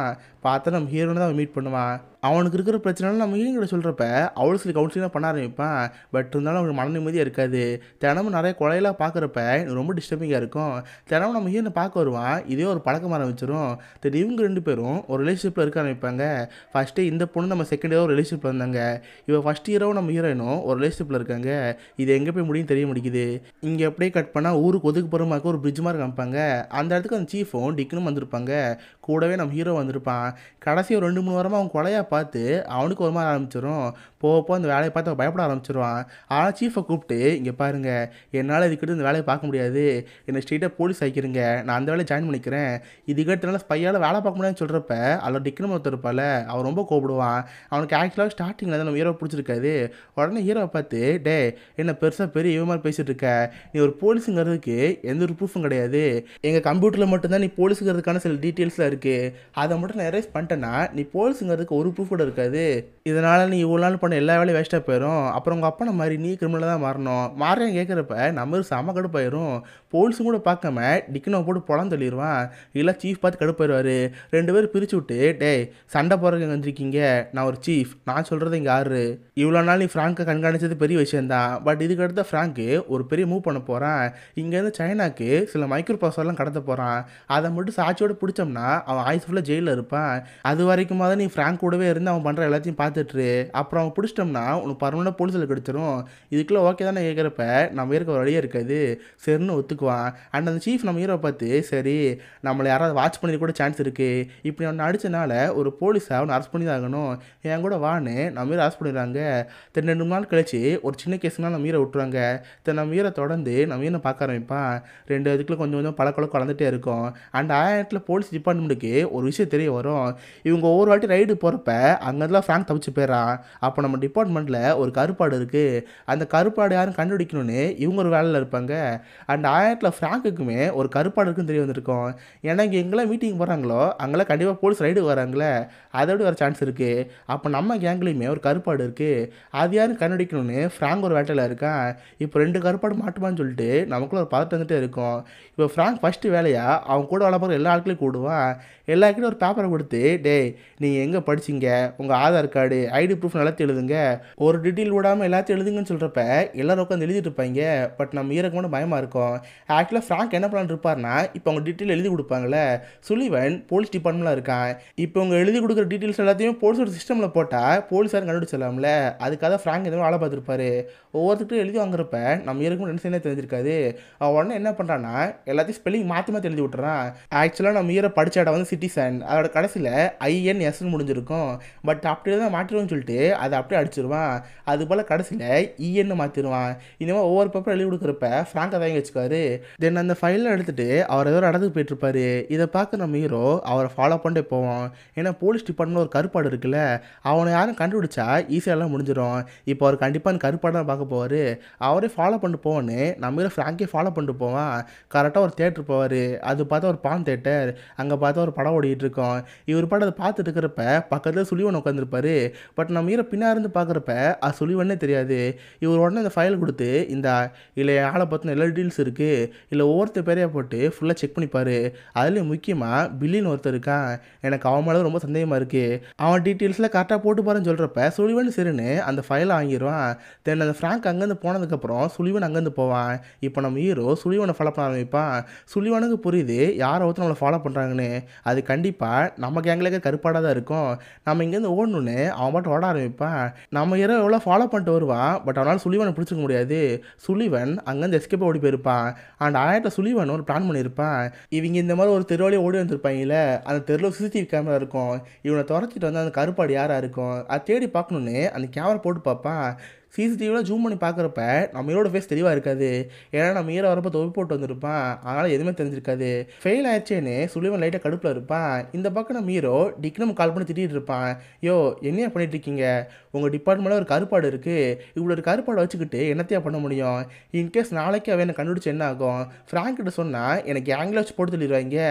பார்த்தா நம்ம ஹீரோனை தான் மீட் பண்ணுவான் அவனுக்கு இருக்கிற பிரச்சனைலாம் நம்ம ஹீரோயின் கிட்ட சொல்கிறப்ப அவளும் சில கவுன்சிலிங்காக பண்ண ஆரம்பிப்பான் பட் இருந்தாலும் அவனுக்கு மன நிம்மதியாக இருக்காது தினமும் நிறைய கொலையெல்லாம் பார்க்குறப்ப எனக்கு ரொம்ப டிஸ்டர்பிங்காக இருக்கும் தினமும் நம்ம ஹீரோனை பார்க்க வருவான் இதே ஒரு பழக்கம் ஆரம்பிச்சிடும் சரி இவங்க ரெண்டு பேரும் ஒரு ரிலேஷன்ஷிப்பில் இருக்க ஆரம்பிப்பாங்க ஃபஸ்ட்டு இந்த பொண்ணு நம்ம செகண்ட் இயர் ஒரு ரிலேஷன்ஷிப்பில் இருந்தாங்க இவ ஃபஸ்ட் இயரும் நம்ம ஹீரோயினும் ஒரு ரிலேஷன்ஷிப்பில் இருக்காங்க இது எங்கே போய் முடியும் தெரிய முடிக்குது இங்கே அப்படியே கட் பண்ணால் ஊருக்கு ஒதுக்கு போகிறமாக்க ஒரு பிரிட்ஜ் மாதிரி காமிப்பாங்க அந்த இடத்துக்கு அந்த சீஃபும் டிக்கனும் வந்திருப்பாங்க கூடவே நம்ம ஹீரோ வந்திருப்பான் கடைசி ஒரு ரெண்டு மூணு வாரமாக அவன் கொலையாக பார்த்து அவனுக்கு ஒரு மாதிரி ஆரம்பிச்சிடும் போக போக அந்த வேலையை பார்த்து அவன் பயப்பட ஆரம்பிச்சிருவான் ஆனால் சீஃபை கூப்பிட்டு இங்கே பாருங்க என்னால் இதுக்கிட்ட இந்த வேலையை பார்க்க முடியாது என்னை ஸ்ட்ரெயிட்டாக போலீஸ் ஆக்கிருங்க நான் அந்த வேலையை ஜாயின் பண்ணிக்கிறேன் இதுக்கிட்டனால ஸ்பையால் வேலை பார்க்க முடியாதுன்னு சொல்கிறப்ப அதில் டிக்கனும் ஒருத்தர் இருப்பால அவன் ரொம்ப கோபப்படுவான் அவனுக்கு ஆக்சுவலாக ஸ்டார்டிங்கில் தான் நம்ம ஹீரோ பிடிச்சிருக்காது உடனே ஹீரோவை பார்த்து டே என்ன பெருசாக பெரிய இவ மாதிரி பேசிகிட்டு இருக்க நீ ஒரு போலீஸுங்கிறதுக்கு எந்த ஒரு ப்ரூஃபும் கிடையாது எங்கள் கம்ப்யூட்டரில் மட்டும்தான் நீ போலீஸுங்கிறதுக்கான சில டீட்டெயில்ஸ்லாம் இருக்குது அதை மட்டும் நான் எரேஸ் பண்ணிட்டேன்னா நீ போலீஸுங்கிறதுக்கு ஒரு ப்ரூஃப் கூட இருக்காது இதனால் நீ இவ்வளோ நாள் பண்ண எல்லா வேலையும் வேஸ்ட்டாக போயிடும் அப்புறம் உங்கள் அப்பா மாதிரி நீ கிரிமினலாக தான் மாறணும் மாறேன் கேட்குறப்ப நம்ம செம கடுப்பாயிரும் போலீஸும் கூட பார்க்காம டிக்கனை போட்டு புலம் தள்ளிடுவான் இல்லை சீஃப் பார்த்து கடுப்பாயிருவார் ரெண்டு பேரும் பிரித்து விட்டு டேய் சண்டை போடுறதுக்கு எங்கே வந்திருக்கீங்க நான் ஒரு சீஃப் நான் சொல்கிறது இங்கே ஆறு இவ்வளோ நாள் நீ ஃப்ராங்கை கண்காணிச்சது பெரிய விஷயந்தான் பட் இதுக்கு அடுத்த ஃப்ராங்க்கு ஒரு பெரிய மூவ் பண்ண போகிறான் இங்கேருந்து சைனாக்கு சில மைக்ரோ ப்ராசர்லாம் கடத்த போகிறான் அதை மட்டும் சாட்சியோட பிடிச்சோம்னா அவன் ஆயுஸ் ஃபுல்லாக ஜெயிலில் இருப்பான் அது வரைக்கும் தான் நீ ஃப்ராங்க் கூடவே இருந்து அவன் பண்ணுற எல்லாத்தையும் பார்த்துட்டு அப்புறம் அவன் பிடிச்சிட்டோம்னா உனக்கு பர்மனெண்ட் போலீஸில் கிடச்சிரும் இதுக்குள்ளே ஓகே தானே கேட்குறப்ப நம்ம இருக்க ஒரு வழியே இருக்காது சரின்னு ஒத்துக்குவான் அண்ட் அந்த சீஃப் நம்ம ஹீரோ பார்த்து சரி நம்மளை யாராவது வாட்ச் பண்ணி கூட சான்ஸ் இருக்குது இப்படி அவனை அடிச்சனால ஒரு போலீஸை அவனை அரெஸ்ட் பண்ணி தான் ஆகணும் என் கூட வான்னு நம்ம ஹீரோ அரெஸ்ட் பண்ணிடுறாங்க தென் ரெண்டு மூணு நாள் கழிச்சு ஒரு சின்ன கேஸ்னால் நம்ம ஹீரோ விட்டுருவாங்க தென் நம்ம ஹீரோ தொடர்ந்து நம்ம ஹீரோ பார்க்க ஆரம்பிப்பான் ரெண்டு இதுக்குள்ள கொஞ்சம் கொஞ்சம் பழக்கம் கலந்துட்டே இருக்கும் அண்ட் ஆயிரத்தில் போலீஸ் டிபார்ட்மெண்ட்டுக்கு ஒரு விஷயம் தெரிய வரும் இவங்க ஒவ்வொரு வாட்டி ரைடு போகிறப்ப அங்கெல்லாம் ஃப்ராங்க் தப்பிச்சு போயிடறான் அப்போ நம்ம டிபார்ட்மெண்ட்டில் ஒரு கருப்பாடு இருக்குது அந்த கருப்பாடு யாரும் கண்டுபிடிக்கணும்னு இவங்க ஒரு வேலையில் இருப்பாங்க அண்ட் ஆயிரத்தில் ஃப்ராங்குக்குமே ஒரு கருப்பாடு இருக்குன்னு தெரிய வந்திருக்கும் ஏன்னா இங்கே எங்கெல்லாம் மீட்டிங் போகிறாங்களோ அங்கெல்லாம் கண்டிப்பாக போலீஸ் ரைடு வராங்களே அதோட வர சான்ஸ் இருக்குது அப்போ நம்ம கேங்லேயுமே ஒரு கருப்பாடு இருக்குது அது யாரும் கண்டுபிடிக்கணும்னு ஃப்ராங்க் ஒரு வேட்டையில் இருக்கான் இப்போ ரெண்டு கருப்பாடு மாட்டுமான்னு சொல்லிட்டு நமக்குள்ள ஒரு பதட்டம் வந்துட்டே இருக்கும் இப்போ ஃப்ராங்க் ஃபஸ்ட்டு வேலையாக அவன் கூட வேலை பார்க்குற எல்லா ஆட்களையும் கூடுவான் எல்லாருக்கிட்டும் ஒரு பேப்பரை கொடுத்து டேய் நீங்கள் எங்கே படிச்சீங்க உங்கள் ஆதார் கார்டு ஐடி ப்ரூஃப் எல்லாத்தையும் எழுதுங்க ஒரு டீட்டெயில் விடாமல் எல்லாத்தையும் எழுதுங்கன்னு சொல்கிறப்ப எல்லாரும் உட்காந்து எழுதிட்டு இருப்பாங்க பட் நம்ம ஈரக்கு மட்டும் பயமாக இருக்கும் ஆக்சுவலாக ஃப்ராங்க் என்ன பண்ணலான்னு இருப்பார்னா இப்போ அவங்க டீட்டெயில் எழுதி கொடுப்பாங்களே சுலிவன் போலீஸ் டிபார்ட்மெண்ட்டில் இருக்கான் இப்போ அவங்க எழுதி கொடுக்குற டீட்டெயில்ஸ் எல்லாத்தையும் போலீஸோட சிஸ்டமில் போட்டால் போலீஸாரும் கண்டுபிடிச்சிடலாம்ல அதுக்காக ஃப்ராங்க் எதுவும் வேலை பார்த்துருப்பாரு ஒவ்வொருத்தருக்கும் எழுதி வாங்குறப்ப நம்ம ஈரக்கும் ரெண்டு சைனே தெரிஞ்சிருக்காது அவன் உடனே என்ன பண்ணுறான்னா எல்லாத்தையும் ஸ்பெல்லிங் மாற்றி மாற்றி எழுதி விட்டுறான் ஆக்சுவலாக நம்ம ஈர படித்த இடம் வந்து சிட்டிசன் அதோட கடைசியில் ஐஎன்எஸ்ன்னு முடிஞ்சிருக்கும் பட் அப்படியே தான் மாற்றிடுவோம்னு சொல்லிட்டு அதை அப்படியே அடிச்சிருவான் அது போல் கடைசியில் இஎன்னு மாற்றிடுவான் இந்த மாதிரி ஒவ்வொரு பேப்பர் எழுதி கொடுக்குறப்ப ஃப்ராங்கை வாங்கி வச்சுக்காரு தென் அந்த ஃபைலில் எடுத்துகிட்டு அவர் ஏதோ ஒரு இடத்துக்கு போயிட்டுருப்பாரு இதை பார்க்க நம்ம ஹீரோ அவரை ஃபாலோ பண்ணிட்டே போவோம் ஏன்னா போலீஸ் டிபார்ட்மெண்ட் ஒரு கருப்பாடு இருக்குல்ல அவனை யாரும் கண்டுபிடிச்சா ஈஸியாலாம் முடிஞ்சிடும் இப்போ அவர் கண்டிப்பாக அந்த கருப்பாடு தான் பார்க்க போவார் அவரே ஃபாலோ பண்ணிட்டு போவோன்னு நம்ம ஹீரோ ஃப்ராங்கே ஃபாலோ பண்ணிட்டு போவான் கரெக்டாக ஒரு தேட்டர் போவார் அது பார்த்தா ஒரு பான் தேட்டர் அங்கே பார்த்தா ஒரு படம் ஓடிட்டு இருக்கோம் இவர் பாட்டு அதை பார்த்துட்டு இருக்கிறப்ப பக்கத்தில் சுழிவன் உட்காந்துருப்பாரு பட் நம்ம ஹீரோ பின்னா இருந்து பார்க்குறப்ப அது சுழிவனே தெரியாது இவர் உடனே இந்த ஃபைல் கொடுத்து இந்த இல்லை ஆளை பற்றின எல்லா டீல்ஸ் இருக்குது இல்லை ஒவ்வொருத்தர் பேரையா போட்டு ஃபுல்லாக செக் பண்ணிப்பார் அதுலேயும் முக்கியமாக பில்லின்னு ஒருத்தர் இருக்கான் எனக்கு அவன் மேலே ரொம்ப சந்தேகமாக இருக்குது அவன் டீட்டெயில்ஸில் கரெக்டாக போட்டு பாருன்னு சொல்கிறப்ப சுழிவன் சரின்னு அந்த ஃபைலை வாங்கிடுவான் தென் அந்த ஃப்ராங்க் அங்கேருந்து போனதுக்கப்புறம் சுழிவன் அங்கேருந்து போவான் இப்போ நம்ம ஹீரோ சுழிவனை ஃபாலோ பண்ண ஆரம்பிப்பான் சுழிவனுக்கு புரியுது யாரை ஒருத்தர் நம்மளை ஃபாலோ பண்ணுறாங்கன்னு அது கண்டிப்பாக நம்ம கேங்கில் கருப்பாடாக தான் இருக்கும் நம்ம இங்கேருந்து ஓடணுன்னு அவன் மட்டும் ஓட ஆரம்பிப்பான் நம்ம ஹீரோ எவ்வளோ ஃபாலோ பண்ணிட்டு வருவான் பட் அவனால் சுழிவனை பிடிச்சிக்க முடியாது சுழிவன் அங்கேருந்து எஸ்கேப் ஓடி போயிருப்பான் அண்ட் ஆயிரத்தில் சுழிவன் ஒரு பிளான் பண்ணியிருப்பான் இவங்க இந்த மாதிரி ஒரு தெருவிலே ஓடி வந்திருப்பாங்கல்ல அந்த தெருவில் சிசிடிவி கேமரா இருக்கும் இவனை துரத்திட்டு வந்து அந்த கருப்பாடு யாராக இருக்கும் அதை தேடி பார்க்கணுன்னு அந்த கேமரா போட்டு பார்ப்பான் சிசிடிவியில் ஜூம் பண்ணி பார்க்குறப்ப நம்ம ஹீரோட ஃபேஸ் தெளிவாக இருக்காது ஏன்னா நம்ம ஹீரோ வரப்போ தொப்பி போட்டு வந்திருப்பான் அதனால் எதுவுமே தெரிஞ்சிருக்காது ஃபெயில் ஆயிடுச்சேன்னு சுழிவன் லைட்டாக கடுப்பில் இருப்பான் இந்த பக்கம் நம்ம ஹீரோ டிக்னம் கால் பண்ணி திட்டிகிட்டு இருப்பான் யோ என்னையா பண்ணிட்டு இருக்கீங்க உங்கள் டிபார்ட்மெண்ட்டில் ஒரு கருப்பாடு இருக்குது இவ்வளோ ஒரு கருப்பாடு வச்சுக்கிட்டு என்னத்தையா பண்ண முடியும் இன்கேஸ் நாளைக்கு அவன் என்னை கண்டுபிடிச்சு என்ன ஆகும் ஃப்ராங்க் கிட்ட சொன்னால் எனக்கு ஆங்கில வச்சு போட்டு தள்ளிடுவாங்க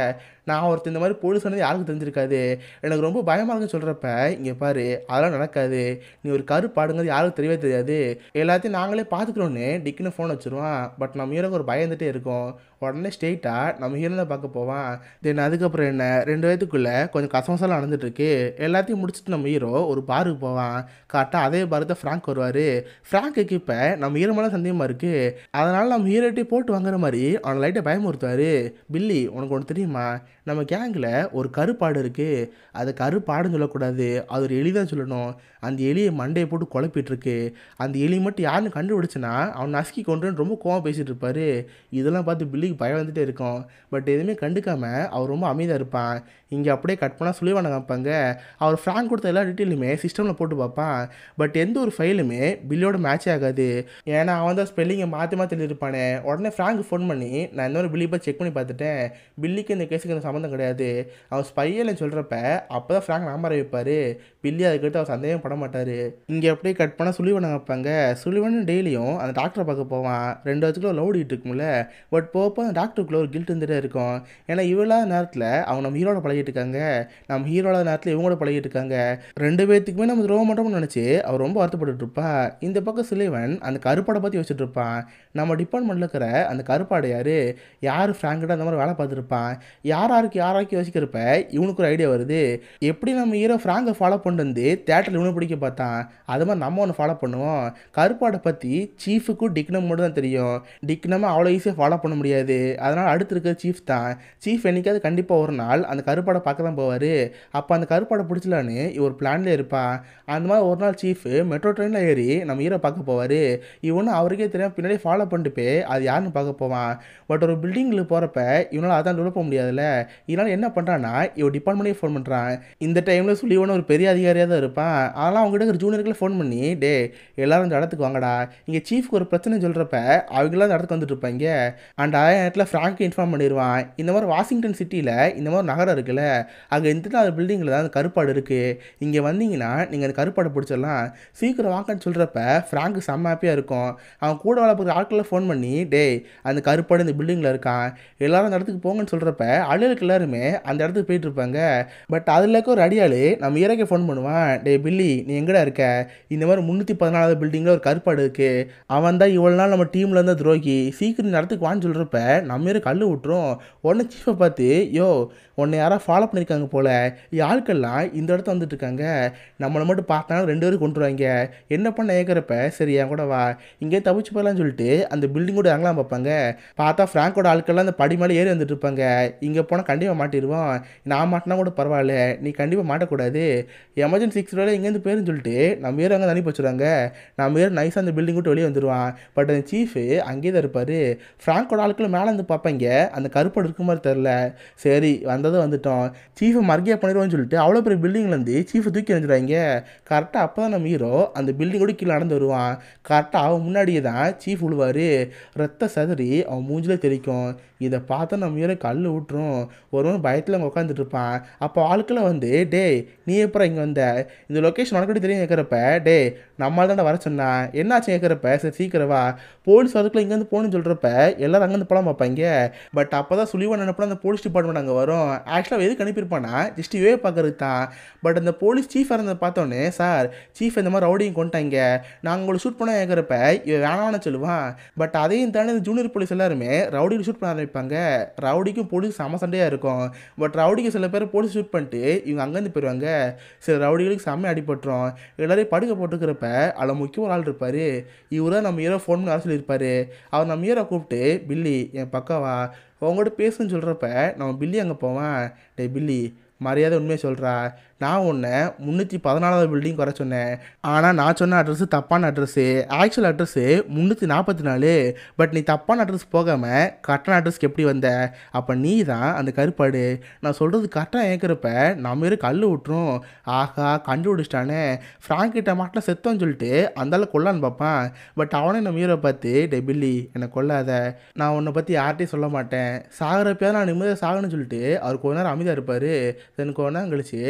நான் ஒருத்தர் இந்த மாதிரி போலீஸ் வந்து யாருக்கும் தெரிஞ்சிருக்காது எனக்கு ரொம்ப பயமாக இருக்குன்னு சொல்கிறப்ப இங்கே பாரு அதெல்லாம் நடக்காது நீ ஒரு கருப்பாடுங்கிறது யாருக்கும் தெரியவே தெரியாது எல்லாத்தையும் நாங்களே பார்த்துக்குறோன்னு டிக்குன்னு ஃபோன் வச்சுருவான் பட் நம்ம ஹீரோக்கு ஒரு பயந்துட்டே இருக்கும் உடனே ஸ்ட்ரெயிட்டாக நம்ம ஹீரோ தான் பார்க்க போவான் தென் அதுக்கப்புறம் என்ன ரெண்டு வயதுக்குள்ளே கொஞ்சம் கசமசலாம் நடந்துட்டு இருக்கு எல்லாத்தையும் முடிச்சுட்டு நம்ம ஹீரோ ஒரு பாருக்கு போவான் கரெக்டாக அதே பாரு தான் ஃப்ராங்க் வருவார் ஃப்ராங்க்குக்கு இப்போ நம்ம ஹீரோ மேலே சந்தேகமாக இருக்குது அதனால் நம்ம ஹீரோட்டே போட்டு வாங்குற மாதிரி அவனை லைட்டாக பயமுறுத்துவார் பில்லி உனக்கு ஒன்று தெரியுமா நம்ம கேங்கில் ஒரு கருப்பாடு இருக்குது அது கருப்பாடுன்னு சொல்லக்கூடாது அது ஒரு எலி தான் சொல்லணும் அந்த எலியை மண்டையை போட்டு குழப்பிட்டு இருக்கு அந்த எலி மட்டும் யாருன்னு கண்டுபிடிச்சுன்னா அவன் நசுக்கி கொண்டுன்னு ரொம்ப கோவம் பேசிகிட்டு இருப்பாரு இதெல்லாம் பார்த்து பில்லிக்கு பயம் வந்துட்டே இருக்கும் பட் எதுவுமே கண்டுக்காம அவர் ரொம்ப அமைதியாக இருப்பான் இங்கே அப்படியே கட் பண்ணால் சுழிவான காப்பாங்க அவர் ஃப்ராங்க் கொடுத்த எல்லா டீட்டெயிலுமே சிஸ்டமில் போட்டு பார்ப்பான் பட் எந்த ஒரு ஃபைலுமே பில்லியோட மேட்சே ஆகாது ஏன்னா அவன் தான் ஸ்பெல்லிங்கை மாற்றி மாற்றி எழுதிருப்பானே உடனே ஃப்ராங்க் ஃபோன் பண்ணி நான் இந்த மாதிரி பில்லி போய் செக் பண்ணி பார்த்துட்டேன் பில்லிக்கு இந்த கேஸுக்கு இந்த சம்மந்தம் கிடையாது அவன் ஸ்பையலை சொல்கிறப்ப அப்போ தான் ஃப்ராங்க் நம்பரை வைப்பார் பில்லி அதுக்கிட்ட அவர் சந்தேகம் பட மாட்டார் இங்கே அப்படியே கட் பண்ணால் சுழிவனை வைப்பாங்க சுழிவன் டெய்லியும் அந்த டாக்டரை பார்க்க போவான் ரெண்டு வருஷத்துக்குள்ள லவ் ஓடிட்டு இருக்கும்ல பட் போப்போ அந்த டாக்டருக்குள்ள ஒரு கில்ட் இருந்துகிட்டே இருக்கும் ஏன்னா இவ்வளோ நேரத்தில் அவங்க நம்ம ஹீரோட பழகிட்டு இருக்காங்க நம்ம ஹீரோட நேரத்தில் இவங்களோட பழகிட்டு இருக்காங்க ரெண்டு பேர்த்துக்குமே நம்ம துரோகம் மட்டும் நினச்சி அவர் ரொம்ப வருத்தப்பட்டு இருப்பா இந்த பக்கம் சிலைவன் அந்த கருப்பாடை பற்றி வச்சுட்டு இருப்பான் நம்ம டிபார்ட்மெண்ட்டில் இருக்கிற அந்த கருப்பாடு யார் யார் ஃப்ராங்கடாக அந்த மாதிரி வேலை பார்த்துருப்பான் யார் யாருக்கு யாராருக்கு யோசிக்கிறப்ப இவனுக்கு ஒரு ஐடியா வருது எப்படி நம்ம ஹீரோ ஃப்ராங்கை ஃபாலோ பண்ணிட்டு வந்து தேட்டரில் இவனு பிடிக்க பார்த்தான் அது மாதிரி நம்ம ஒன்று ஃபாலோ பண்ணுவோம் கருப்பாடை பற்றி சீஃபுக்கும் டிக்னம் மட்டும் தான் தெரியும் டிக்னமாக அவ்வளோ ஈஸியாக ஃபாலோ பண்ண முடியாது அதனால் அடுத்து இருக்கிற சீஃப் தான் சீஃப் என்னைக்காவது கண்டிப்பாக ஒரு நாள் அந்த கருப்பாடை பார்க்க தான் போவார் அப்போ அந்த கருப்பாடை பிடிச்சலான்னு இவர் பிளான்லேயே இருப்பான் அந்த மாதிரி ஒரு நாள் சீஃப் மெட்ரோ ட்ரெயினில் ஏறி நம்ம ஹீரோ பார்க்க போவார் இவனும் அவருக்கே தெரியாம பின்னாடி ஃபாலோ பண்ணிட்டு போய் அது யாருன்னு பார்க்க போவான் பட் ஒரு பில்டிங்கில் போகிறப்ப இவனால் அதான் உள்ள போக முடியாதுல்ல இதனால் என்ன பண்ணுறான்னா இவன் டிபார்ட்மெண்ட்டே ஃபோன் பண்ணுறான் இந்த டைமில் சொல்லி இவனு ஒரு பெரிய அதிகாரியாக தான் இருப்பான் அதனால் அவங்ககிட்ட இருக்கிற ஜூனியர்களை ஃபோன் பண்ணி டே எல்லாரும் இந்த இடத்துக்கு வாங்கடா இங்கே சீஃப்க்கு ஒரு பிரச்சனை சொல்கிறப்ப அவங்களாம் இந்த இடத்துக்கு வந்துட்டு இருப்பாங்க அண்ட் அதே நேரத்தில் ஃப்ராங்க் இன்ஃபார்ம் பண்ணிடுவான் இந்த மாதிரி வாஷிங்டன் சிட்டியில் இந்த மாதிரி நகரம் இருக்குல்ல அங்கே இந்த அந்த பில்டிங்கில் தான் அந்த கருப்பாடு இருக்குது இங்கே வந்தீங்கன்னா நீங்கள் அந்த கருப்பாடை பிடிச்சிடலாம் சீக்கிரம் வாங்கன்னு சொல்கிறப்ப ஃப்ராங்க் செம்ம ஹாப்பியாக இருக்கும் அவன் கூட வேலை பார்க்குற ஆட்களில் ஃபோன் பண்ணி டேய் அந்த கருப்பாடு இந்த பில்டிங்கில் இருக்கான் எல்லாரும் அந்த இடத்துக்கு போங்கன்னு சொல்கிறப்ப அழியலுக்கு எல்லாருமே அந்த இடத்துக்கு போயிட்டு இருப்பாங்க பட் அதில் இருக்க ஒரு அடியாள் நம்ம இறக்க ஃபோன் பண்ணுவான் டே பில்லி நீ எங்கடா இருக்க இந்த மாதிரி முந்நூற்றி பதினாலாவது பில்டிங்கில் ஒரு கருப்பாடு இருக்குது அவன் தான் இவ்வளோ நாள் நம்ம டீமில் இருந்த துரோகி சீக்கிரம் இந்த இடத்துக்கு வான்னு சொல்கிறப்ப நம்ம இரு கல் விட்டுரும் உடனே சீஃபை பார்த்து யோ உன்னை யாரோ ஃபாலோ பண்ணியிருக்காங்க போல ஆட்கள்லாம் இந்த இடத்த வந்துட்டு இருக்காங்க நம்மளை மட்டும் பார்த்தாலும் ரெண்டு பேரும் கொண்டுருவாங்க என்ன பண்ண ஏற்கிறப்ப சரி என் கூட வா இங்கே தப்பிச்சு போகலான்னு சொல்லிட்டு அந்த பில்டிங்கோட இறங்கலாம் பார்ப்பாங்க பார்த்தா ஃப்ராங்கோட ஆட்கள்லாம் அந்த படி மேலே ஏறி வந்துட்டு இருப்பாங்க இங்கே போனால் கண்டிப்பாக மாட்டிடுவோம் நான் மாட்டினா கூட பரவாயில்ல நீ கண்டிப்பாக மாட்டக்கூடாது எமர்ஜென்சி சிக்ஸ் வேலை இங்கேருந்து பேருன்னு சொல்லிட்டு நம்ம ஏற அங்கே அனுப்பி வச்சுருவாங்க நம்ம ஏற நைஸாக அந்த பில்டிங் விட்டு வெளியே வந்துடுவான் பட் அந்த சீஃபு அங்கேயே தான் இருப்பார் ஃப்ராங்கோட ஆட்கள் மேலே வந்து பார்ப்பாங்க அந்த கருப்பாடு இருக்க மாதிரி தெரில சரி வந்ததும் வந்துட்டோம் சீஃபை மர்கியா பண்ணிடுவோம்னு சொல்லிட்டு அவ்வளோ பெரிய பில்டிங்லேருந்து சீஃபை தூக்கி எறிஞ்சிடுவாங்க கரெக்டாக அப்போ தான் நம்ம ஹீரோ அந்த பில்டிங்கோட கீழே நடந்து வருவான் கரெக்டாக அவன் முன்னாடியே தான் சீஃப் விழுவார் ரத்த சதறி அவன் மூஞ்சிலே தெரிக்கும் இதை பார்த்தா நம்ம ஹீரோ கல் விட்டுரும் ஒரு பயத்தில் அங்கே உட்காந்துட்டு இருப்பான் அப்போ ஆட்களை வந்து டேய் நீ எப்பறம் இங்கே வந்த இந்த லொக்கேஷன் உனக்கு தெரியும் கேட்குறப்ப டேய் நம்மளால் தானே வர சொன்னான் என்னாச்சு கேட்குறப்ப சரி சீக்கிரம் வா போலீஸ் அதுக்குள்ள இங்கேருந்து போகணும்னு சொல்கிறப்ப எல்லாரும் அங்கேருந்து படம் பார்ப்பாங்க பட் அப்போ தான் சுழிவான் நினைப்பா அந்த போலீஸ் டிபார்ட்மெண்ட் அங்கே வரும் ஆக்சுவலாக எதுக்கு அனுப்பியிருப்பானா ஜஸ்ட் இவே பார்க்கறது தான் பட் அந்த போலீஸ் சீஃப் இருந்ததை பார்த்தோன்னே சார் சீஃப் இந்த மாதிரி ரவுடியும் கொண்டாங்க நாங்கள் உங்களை ஷூட் பண்ண கேட்குறப்ப இவன் வேணாம்னு சொல்லுவான் பட் அதையும் தாண்டி இந்த ஜூனியர் போலீஸ் எல்லாருமே ரவுடிக்கு ஷூட் பண்ண ஆரம்பிப்பாங்க ரவுடிக்கும் போலீஸ் சம சண்டையாக இருக்கும் பட் ரவுடிக்கு சில பேர் போலீஸ் ஷூட் பண்ணிட்டு இவங்க அங்கேருந்து போயிடுவாங்க சில ரவுடிகளுக்கு செம்ம அடிபட்டுரும் எல்லாரையும் படுக்க போட்டுக்கிறப்ப அதில் முக்கிய ஒரு ஆள் இருப்பார் இவர் தான் நம்ம ஹீரோ ஃபோன் பண்ணி வர சொல்லியிருப்பாரு அவர் நம்ம ஹீரோ கூப்பிட்டு பில்லி என் பக்கம் வா உங்கள்கிட்ட பேசுன்னு சொல்கிறப்ப நம்ம பில்லி அங்கே போவேன் டே பில்லி மரியாதை உண்மையை சொல்கிறா நான் உன்னை முந்நூற்றி பதினாலாவது பில்டிங் குறை சொன்னேன் ஆனால் நான் சொன்ன அட்ரஸு தப்பான அட்ரஸ்ஸு ஆக்சுவல் அட்ரஸு முந்நூற்றி நாற்பத்தி நாலு பட் நீ தப்பான அட்ரஸ் போகாமல் கரெக்டான அட்ரஸ்க்கு எப்படி வந்த அப்போ நீ தான் அந்த கருப்பாடு நான் சொல்கிறது கரெக்டாக ஏற்கிறப்ப நம்ம இரு கல் விட்டுரும் ஆஹா கண்டுபிடிச்சிட்டானே ஃப்ராங்க் கிட்ட மாட்டில் செத்தோன்னு சொல்லிட்டு அந்தால கொல்லான்னு பார்ப்பான் பட் அவனே நம்ம ஹீரோ பார்த்து டே பில்லி என்னை கொல்லாத நான் உன்னை பற்றி யார்கிட்டையும் சொல்ல மாட்டேன் சாகிறப்ப நான் நிம்மதியாக சாகணும்னு சொல்லிட்டு அவர் கொஞ்ச நேரம் அமைதியாக இருப்பார் தென் கொஞ்ச நேரம் கழிச்சு அவரை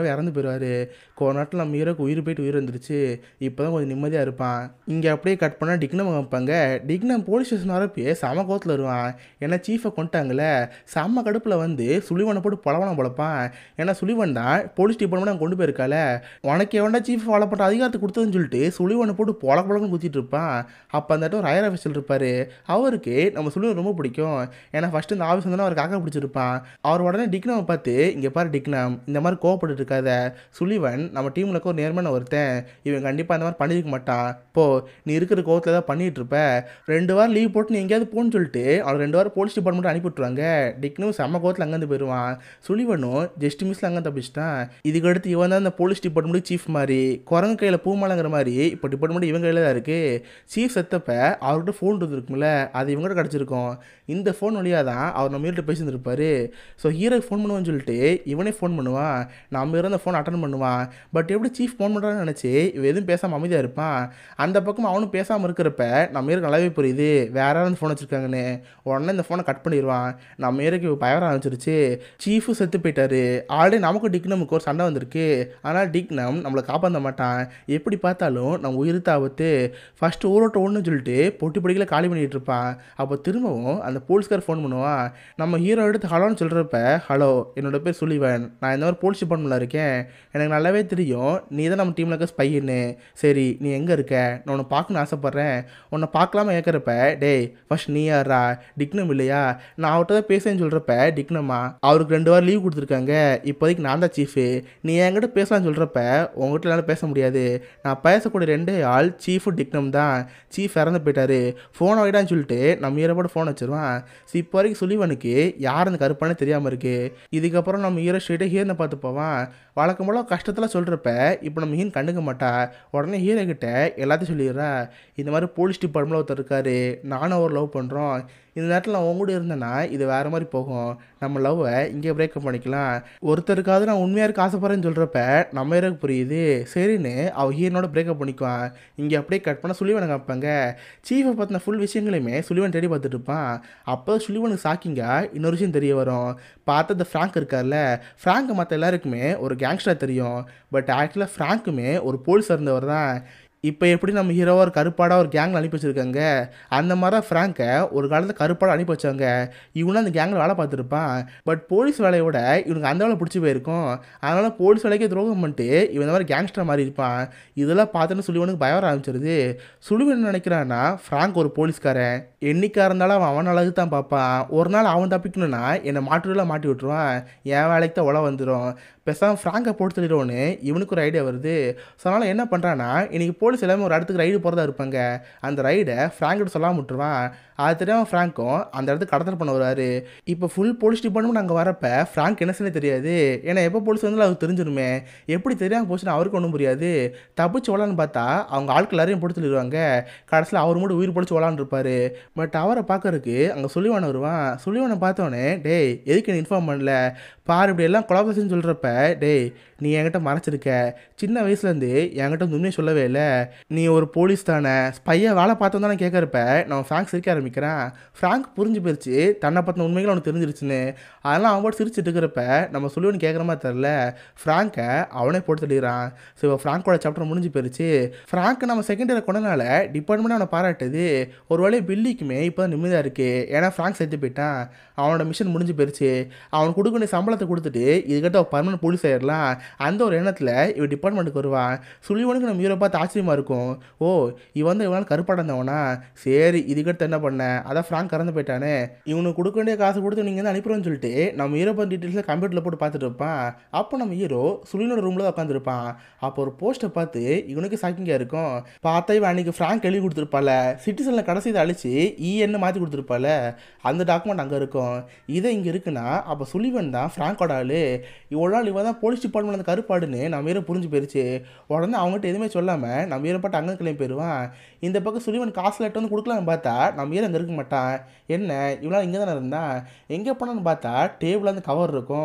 ஹீரோவே இறந்து போயிடுவார் கொஞ்ச நாட்டில் நம்ம ஹீரோக்கு உயிர் போயிட்டு உயிர் வந்துருச்சு இப்போ தான் கொஞ்சம் நிம்மதியாக இருப்பான் இங்கே அப்படியே கட் பண்ணால் டிக்னம் வைப்பாங்க டிக்னம் போலீஸ் ஸ்டேஷன் வரப்பே செம கோத்தில் வருவான் ஏன்னா சீஃபை கொண்டுட்டாங்களே செம்ம கடுப்பில் வந்து சுழிவனை போட்டு பழவனம் பழப்பான் ஏன்னா சுழிவன் தான் போலீஸ் டிபார்ட்மெண்ட் கொண்டு போயிருக்கால உனக்கு எவன்டா சீஃப் ஃபாலோ பண்ணுற அதிகாரத்தை கொடுத்ததுன்னு சொல்லிட்டு சுழிவனை போட்டு பொல பொழக்கன்னு குத்திட்டு இருப்பான் அப்போ அந்த இடத்துல ஒரு ஹையர் ஆஃபீஸில் இருப்பார் அவருக்கு நம்ம சுழிவன் ரொம்ப பிடிக்கும் ஏன்னா ஃபஸ்ட்டு இந்த ஆஃபீஸ் வந்து அவர் காக்கா பிடிச்சிருப்பான் அவர் உடனே டிக்னாவை பார்த்து இங்கே பாரு டிக்னம் இந்த மாதிரி கோவப்பட்டு இருக்காத சுழிவன் நம்ம டீமில் இருக்க ஒரு நேர்மையான ஒருத்தன் இவன் கண்டிப்பாக அந்த மாதிரி பண்ணியிருக்க மாட்டான் போ நீ இருக்கிற கோவத்தில் தான் பண்ணிட்டு இருப்ப ரெண்டு வாரம் லீவ் போட்டு நீ எங்கேயாவது போன்னு சொல்லிட்டு அவன் ரெண்டு வாரம் போலீஸ் டிபார்ட்மெண்ட் அனுப்பி விட்ருவாங்க டிக்னும் செம்ம கோவத்தில் அங்கேருந்து போயிடுவான் சுழிவனும் ஜஸ்ட் மிஸ்ல அங்கே தப்பிச்சிட்டான் இதுக்கு அடுத்து இவன் தான் அந்த போலீஸ் டிபார்ட்மெண்ட் சீஃப் மாதிரி குரங்கு கையில் பூமாலங்கிற மாதிரி இப்போ டிபார்ட்மெண்ட் இவங்க கையில் தான் இருக்குது சீஃப் செத்தப்ப அவர்கிட்ட ஃபோன் இருந்திருக்கும்ல அது இவங்ககிட்ட கிடச்சிருக்கும் இந்த ஃபோன் வழியாக தான் அவர் நம்ம வீட்டில் பேசியிருந்திருப்பாரு ஸோ ஹீரோக்கு ஃபோன் பண்ணுவான்னு சொல்லிட்டு இவனே ஃபோன் பண்ணுவான் நம்ம இருந்த ஃபோன் அட்டன் பண்ணுவான் பட் எப்படி சீஃப் ஃபோன் பண்ணுறான்னு நினச்சி இவன் எதுவும் பேசாமல் அமைதியாக இருப்பான் அந்த பக்கம் அவனும் பேசாமல் இருக்கிறப்ப நம்ம ஹீரோக்கு நல்லாவே புரியுது வேற யாரும் ஃபோன் வச்சுருக்காங்கன்னு உடனே இந்த ஃபோனை கட் பண்ணிடுவான் நம்ம ஹீரோக்கு பயம் ஆரம்பிச்சிருச்சு சீஃபும் செத்து போயிட்டாரு ஆல்ரெடி நமக்கும் டிக்னமுக்கு ஒரு சண்டை வந்திருக்கு ஆனால் டிக்னம் நம்மளை காப்பாற்ற மாட்டான் எப்படி பார்த்தாலும் நம்ம உயிருக்கு ஆபத்து ஃபஸ்ட்டு ஊரோட்ட ஒன்றுன்னு சொல்லிட்டு பொட்டி பொடிக்கல காலி பண்ணிட்டு இருப்பான் அப்போ திரும்பவும் அந்த போலீஸ்கார் ஃபோன் பண்ணுவான் நம்ம ஹீரோ எடுத்து ஹலோன்னு சொல்கிறப்ப ஹலோ என்னோட பேர் சுலிவன் நான் இந்த மாதிரி போலீஸ் டிபார்ட்மெண்ட்டில் இருக்கேன் எனக்கு நல்லாவே தெரியும் நீ தான் நம்ம டீமில் இருக்க ஸ்பைன்னு சரி நீ எங்கே இருக்க நான் உன்னை பார்க்கணும்னு ஆசைப்பட்றேன் உன்னை பார்க்கலாமா கேட்குறப்ப டேய் ஃபர்ஸ்ட் நீ யாரா டிக்னம் இல்லையா நான் அவர்கிட்ட தான் பேசுறேன்னு சொல்கிறப்ப டிக்னமா அவருக்கு ரெண்டு வாரம் லீவ் கொடுத்துருக்காங்க இப்போதைக்கு நான் தான் சீஃபு நீ என்கிட்ட பேசலாம்னு சொல்கிறப்ப உங்ககிட்ட என்னால் பேச முடியாது நான் பேசக்கூடிய ரெண்டே ஆள் சீஃபு டிக்னம் தான் சீஃப் இறந்து போயிட்டாரு ஃபோனை வைடான்னு சொல்லிட்டு நம்ம ஈரோட ஃபோன் வச்சிருவான் ஸோ இப்போ வரைக்கும் சுழிவனுக்கு யார் அந்த கருப்பானே தெரியாமல் இருக்கு இதுக்கப்புறம் நம்ம ஹீரோ ஸ்ட்ரெயிட்டாக ஹீரனை பார்த்து போவான் வழக்கம் போல கஷ்டத்தில் சொல்கிறப்ப இப்போ நம்ம ஹீன் கண்டுக்க மாட்டா உடனே ஹீரோ கிட்ட எல்லாத்தையும் சொல்லிடுறா இந்த மாதிரி போலீஸ் டிபார்ட்மெண்ட்டில் ஒருத்தர் இருக்காரு நானும் அவர் லவ் பண்ணுறோம் இந்த நேரத்தில் நான் உன் கூட இருந்தேன்னா இது வேறு மாதிரி போகும் நம்ம லவ்வை இங்கே பிரேக்கப் பண்ணிக்கலாம் ஒருத்தருக்காவது நான் உண்மையாக இருக்க ஆசைப்படுறேன்னு சொல்கிறப்ப நம்ம ஹீரோக்கு புரியுது சரின்னு அவள் ஹீரோனோட பிரேக்கப் பண்ணிக்குவான் இங்கே அப்படியே கட் பண்ண சுழிவனை காப்பாங்க சீஃபை பற்றின ஃபுல் விஷயங்களையுமே சுழிவன் தேடி பார்த்துட்டு இருப்பான் அப்போ சுழிவனுக்கு ஷாக்கிங்கா இன்னொரு விஷயம் தெரிய வரும் பார்த்து இந்த ஃப்ராங்க் இருக்கார்ல ஃப்ராங்க் மற்ற எல்லாருக்குமே ஒரு கேங்ஸ்டர் தெரியும் பட் ஆக்சுவலாக ஃப்ராங்க்குமே ஒரு போலீஸ் இருந்தவர் தான் இப்போ எப்படி நம்ம ஹீரோவாக ஒரு கருப்பாடாக ஒரு கேங்கில் அனுப்பி வச்சுருக்காங்க அந்த மாதிரி தான் ஃப்ராங்கை ஒரு காலத்தில் கருப்பாடாக அனுப்பி வச்சாங்க இவனும் அந்த கேங்கில் வேலை பார்த்துருப்பான் பட் போலீஸ் வேலையை விட இவனுக்கு அந்த வேலை பிடிச்சி போயிருக்கும் அதனால் போலீஸ் வேலைக்கே துரோகம் பண்ணிட்டு இவன் இந்த மாதிரி கேங்ஸ்டர் மாதிரி இருப்பான் இதெல்லாம் பார்த்துன்னு சுழிவனுக்கு பயம் வர ஆரம்பிச்சிருது சுழிவன் நினைக்கிறான்னா ஃப்ராங்க் ஒரு போலீஸ்காரன் என்னைக்கா இருந்தாலும் அவன் அவன் அழகு தான் பார்ப்பான் ஒரு நாள் அவன் தப்பிக்கணும்னா என்னை மாட்டுலாம் மாட்டி விட்ருவான் என் வேலைக்கு தான் உல வந்துடும் பேசாமல் ஃப்ராங்கை போட்டு தள்ளிடுவோன்னு இவனுக்கு ஒரு ஐடியா வருது ஸோ அதனால் என்ன பண்ணுறான்னா இன்றைக்கி போலீஸ் எல்லாமே ஒரு இடத்துக்கு ரைடு போகிறதா இருப்பாங்க அந்த ரைடை ஃப்ராங்கிட்ட சொல்லாம விட்டுருவான் அது தெரியாமல் ஃப்ராங்க்கும் அந்த இடத்துக்கு கடத்தல் பண்ண வருவார் இப்போ ஃபுல் போலீஸ் டிபார்ட்மெண்ட் அங்கே வரப்ப ஃப்ராங்க் என்ன செய்ய தெரியாது ஏன்னா எப்போ போலீஸ் வந்தாலும் அவருக்கு தெரிஞ்சிருமே எப்படி தெரியாமல் போச்சுன்னு அவருக்கு ஒன்றும் புரியாது தப்பிச்சு விளான்னு பார்த்தா அவங்க ஆட்கள் எல்லாரையும் போட்டு சொல்லிடுவாங்க கடைசியில் அவர் மட்டும் உயிர் பிடிச்சி விளாண்டு இருப்பாரு பட் அவரை பார்க்கறதுக்கு அங்கே சொல்லிவான வருவான் சொல்லிவானை பார்த்தோன்னே டேய் எதுக்கு நீ இன்ஃபார்ம் பண்ணல பாரு இப்படி எல்லாம் கொலாபரேஷன் சொல்கிறப்ப டேய் நீ என்கிட்ட மறைச்சிருக்க சின்ன வயசுலேருந்து என்கிட்ட வந்து உண்மையை சொல்லவே இல்லை நீ ஒரு போலீஸ் தானே ஸ்பையாக வேலை பார்த்தோம் தானே கேட்குறப்ப நான் ஃப்ராங்க் சிரிக்க ஆரம்பிக்கிறேன் ஃப்ராங்க் புரிஞ்சு போயிடுச்சு தன்னை பற்றின உண்மைகள் அவனுக்கு தெரிஞ்சிருச்சுன்னு அதெல்லாம் அவன் பாட்டு சிரிச்சிட்டு இருக்கிறப்ப நம்ம சொல்லுவோன்னு கேட்குற மாதிரி தெரில ஃப்ராங்கை அவனே போட்டு தள்ளிடுறான் ஸோ இப்போ ஃப்ராங்கோட சாப்டர் முடிஞ்சு போயிருச்சு ஃப்ராங்க் நம்ம செகண்ட் இயர் கொண்டனால டிபார்ட்மெண்ட் அவனை பாராட்டுது ஒரு வேளை பில்லிக்குமே இப்போ தான் நிம்மதியாக இருக்குது ஏன்னா ஃப்ராங்க் செத்து போயிட்டான் அவனோட மிஷன் முடிஞ்சு போயிருச்சு அவனுக்கு கொடுக்க வேண்டிய சம்பளத்தை கொடுத்துட்டு இதுக்கிட்ட பர்மனன்ட் போலீஸ் ஆயிடலாம் அந்த ஒரு எண்ணத்தில் இவன் டிபார்ட்மெண்ட்டுக்கு வருவான் சுழிவனுக்கு நம்ம ஹீரோ பார்த்து ஆச்சரியமாக இருக்கும் ஓ இவன் வந்து இவனால் கருப்பாடந்தவனா சரி இதுக்கடுத்து என்ன பண்ண அதான் ஃப்ராங்க் கறந்து போயிட்டானே இவனுக்கு கொடுக்க வேண்டிய காசு கொடுத்து நீங்கள் வந்து அனுப்புறோன்னு சொல்லிட்டு நம்ம ஹீரோ பற்றி டீட்டெயில்ஸில் கம்ப்யூட்டரில் போட்டு பார்த்துட்டு இருப்பான் அப்போ நம்ம ஹீரோ சுழினோட ரூமில் தான் உட்காந்துருப்பான் அப்போ ஒரு போஸ்ட்டை பார்த்து இவனுக்கு ஷாக்கிங்காக இருக்கும் பார்த்தா இவன் அன்றைக்கி ஃப்ராங்க் எழுதி கொடுத்துருப்பால சிட்டிசனில் கடைசி இதை அழிச்சு இஎன்னு மாற்றி கொடுத்துருப்பால அந்த டாக்குமெண்ட் அங்கே இருக்கும் இதை இங்கே இருக்குன்னா அப்போ சுழிவன் தான் ஃப்ராங்கோட ஆள் இவ்வளோ நாள் இவன் தான் போலீஸ் டிபார்ட்மெண்ட் அந்த கருப்பாடுன்னு நம்ம ஹீரோ புரிஞ்சு போயிருச்சு உடனே அவங்ககிட்ட எதுவுமே சொல்லாமல் நம்ம ஹீரோ பாட்டு அங்கே கிளம்பி போயிடுவான் இந்த பக்கம் சுழிவன் காசு லெட்டு வந்து கொடுக்கலான்னு பார்த்தா நம்ம ஹீரோ அங்கே இருக்க மாட்டான் என்ன இவ்வளோ இங்கே தானே இருந்தான் எங்கே போனான்னு பார்த்தா டேபிள் அந்த கவர் இருக்கும்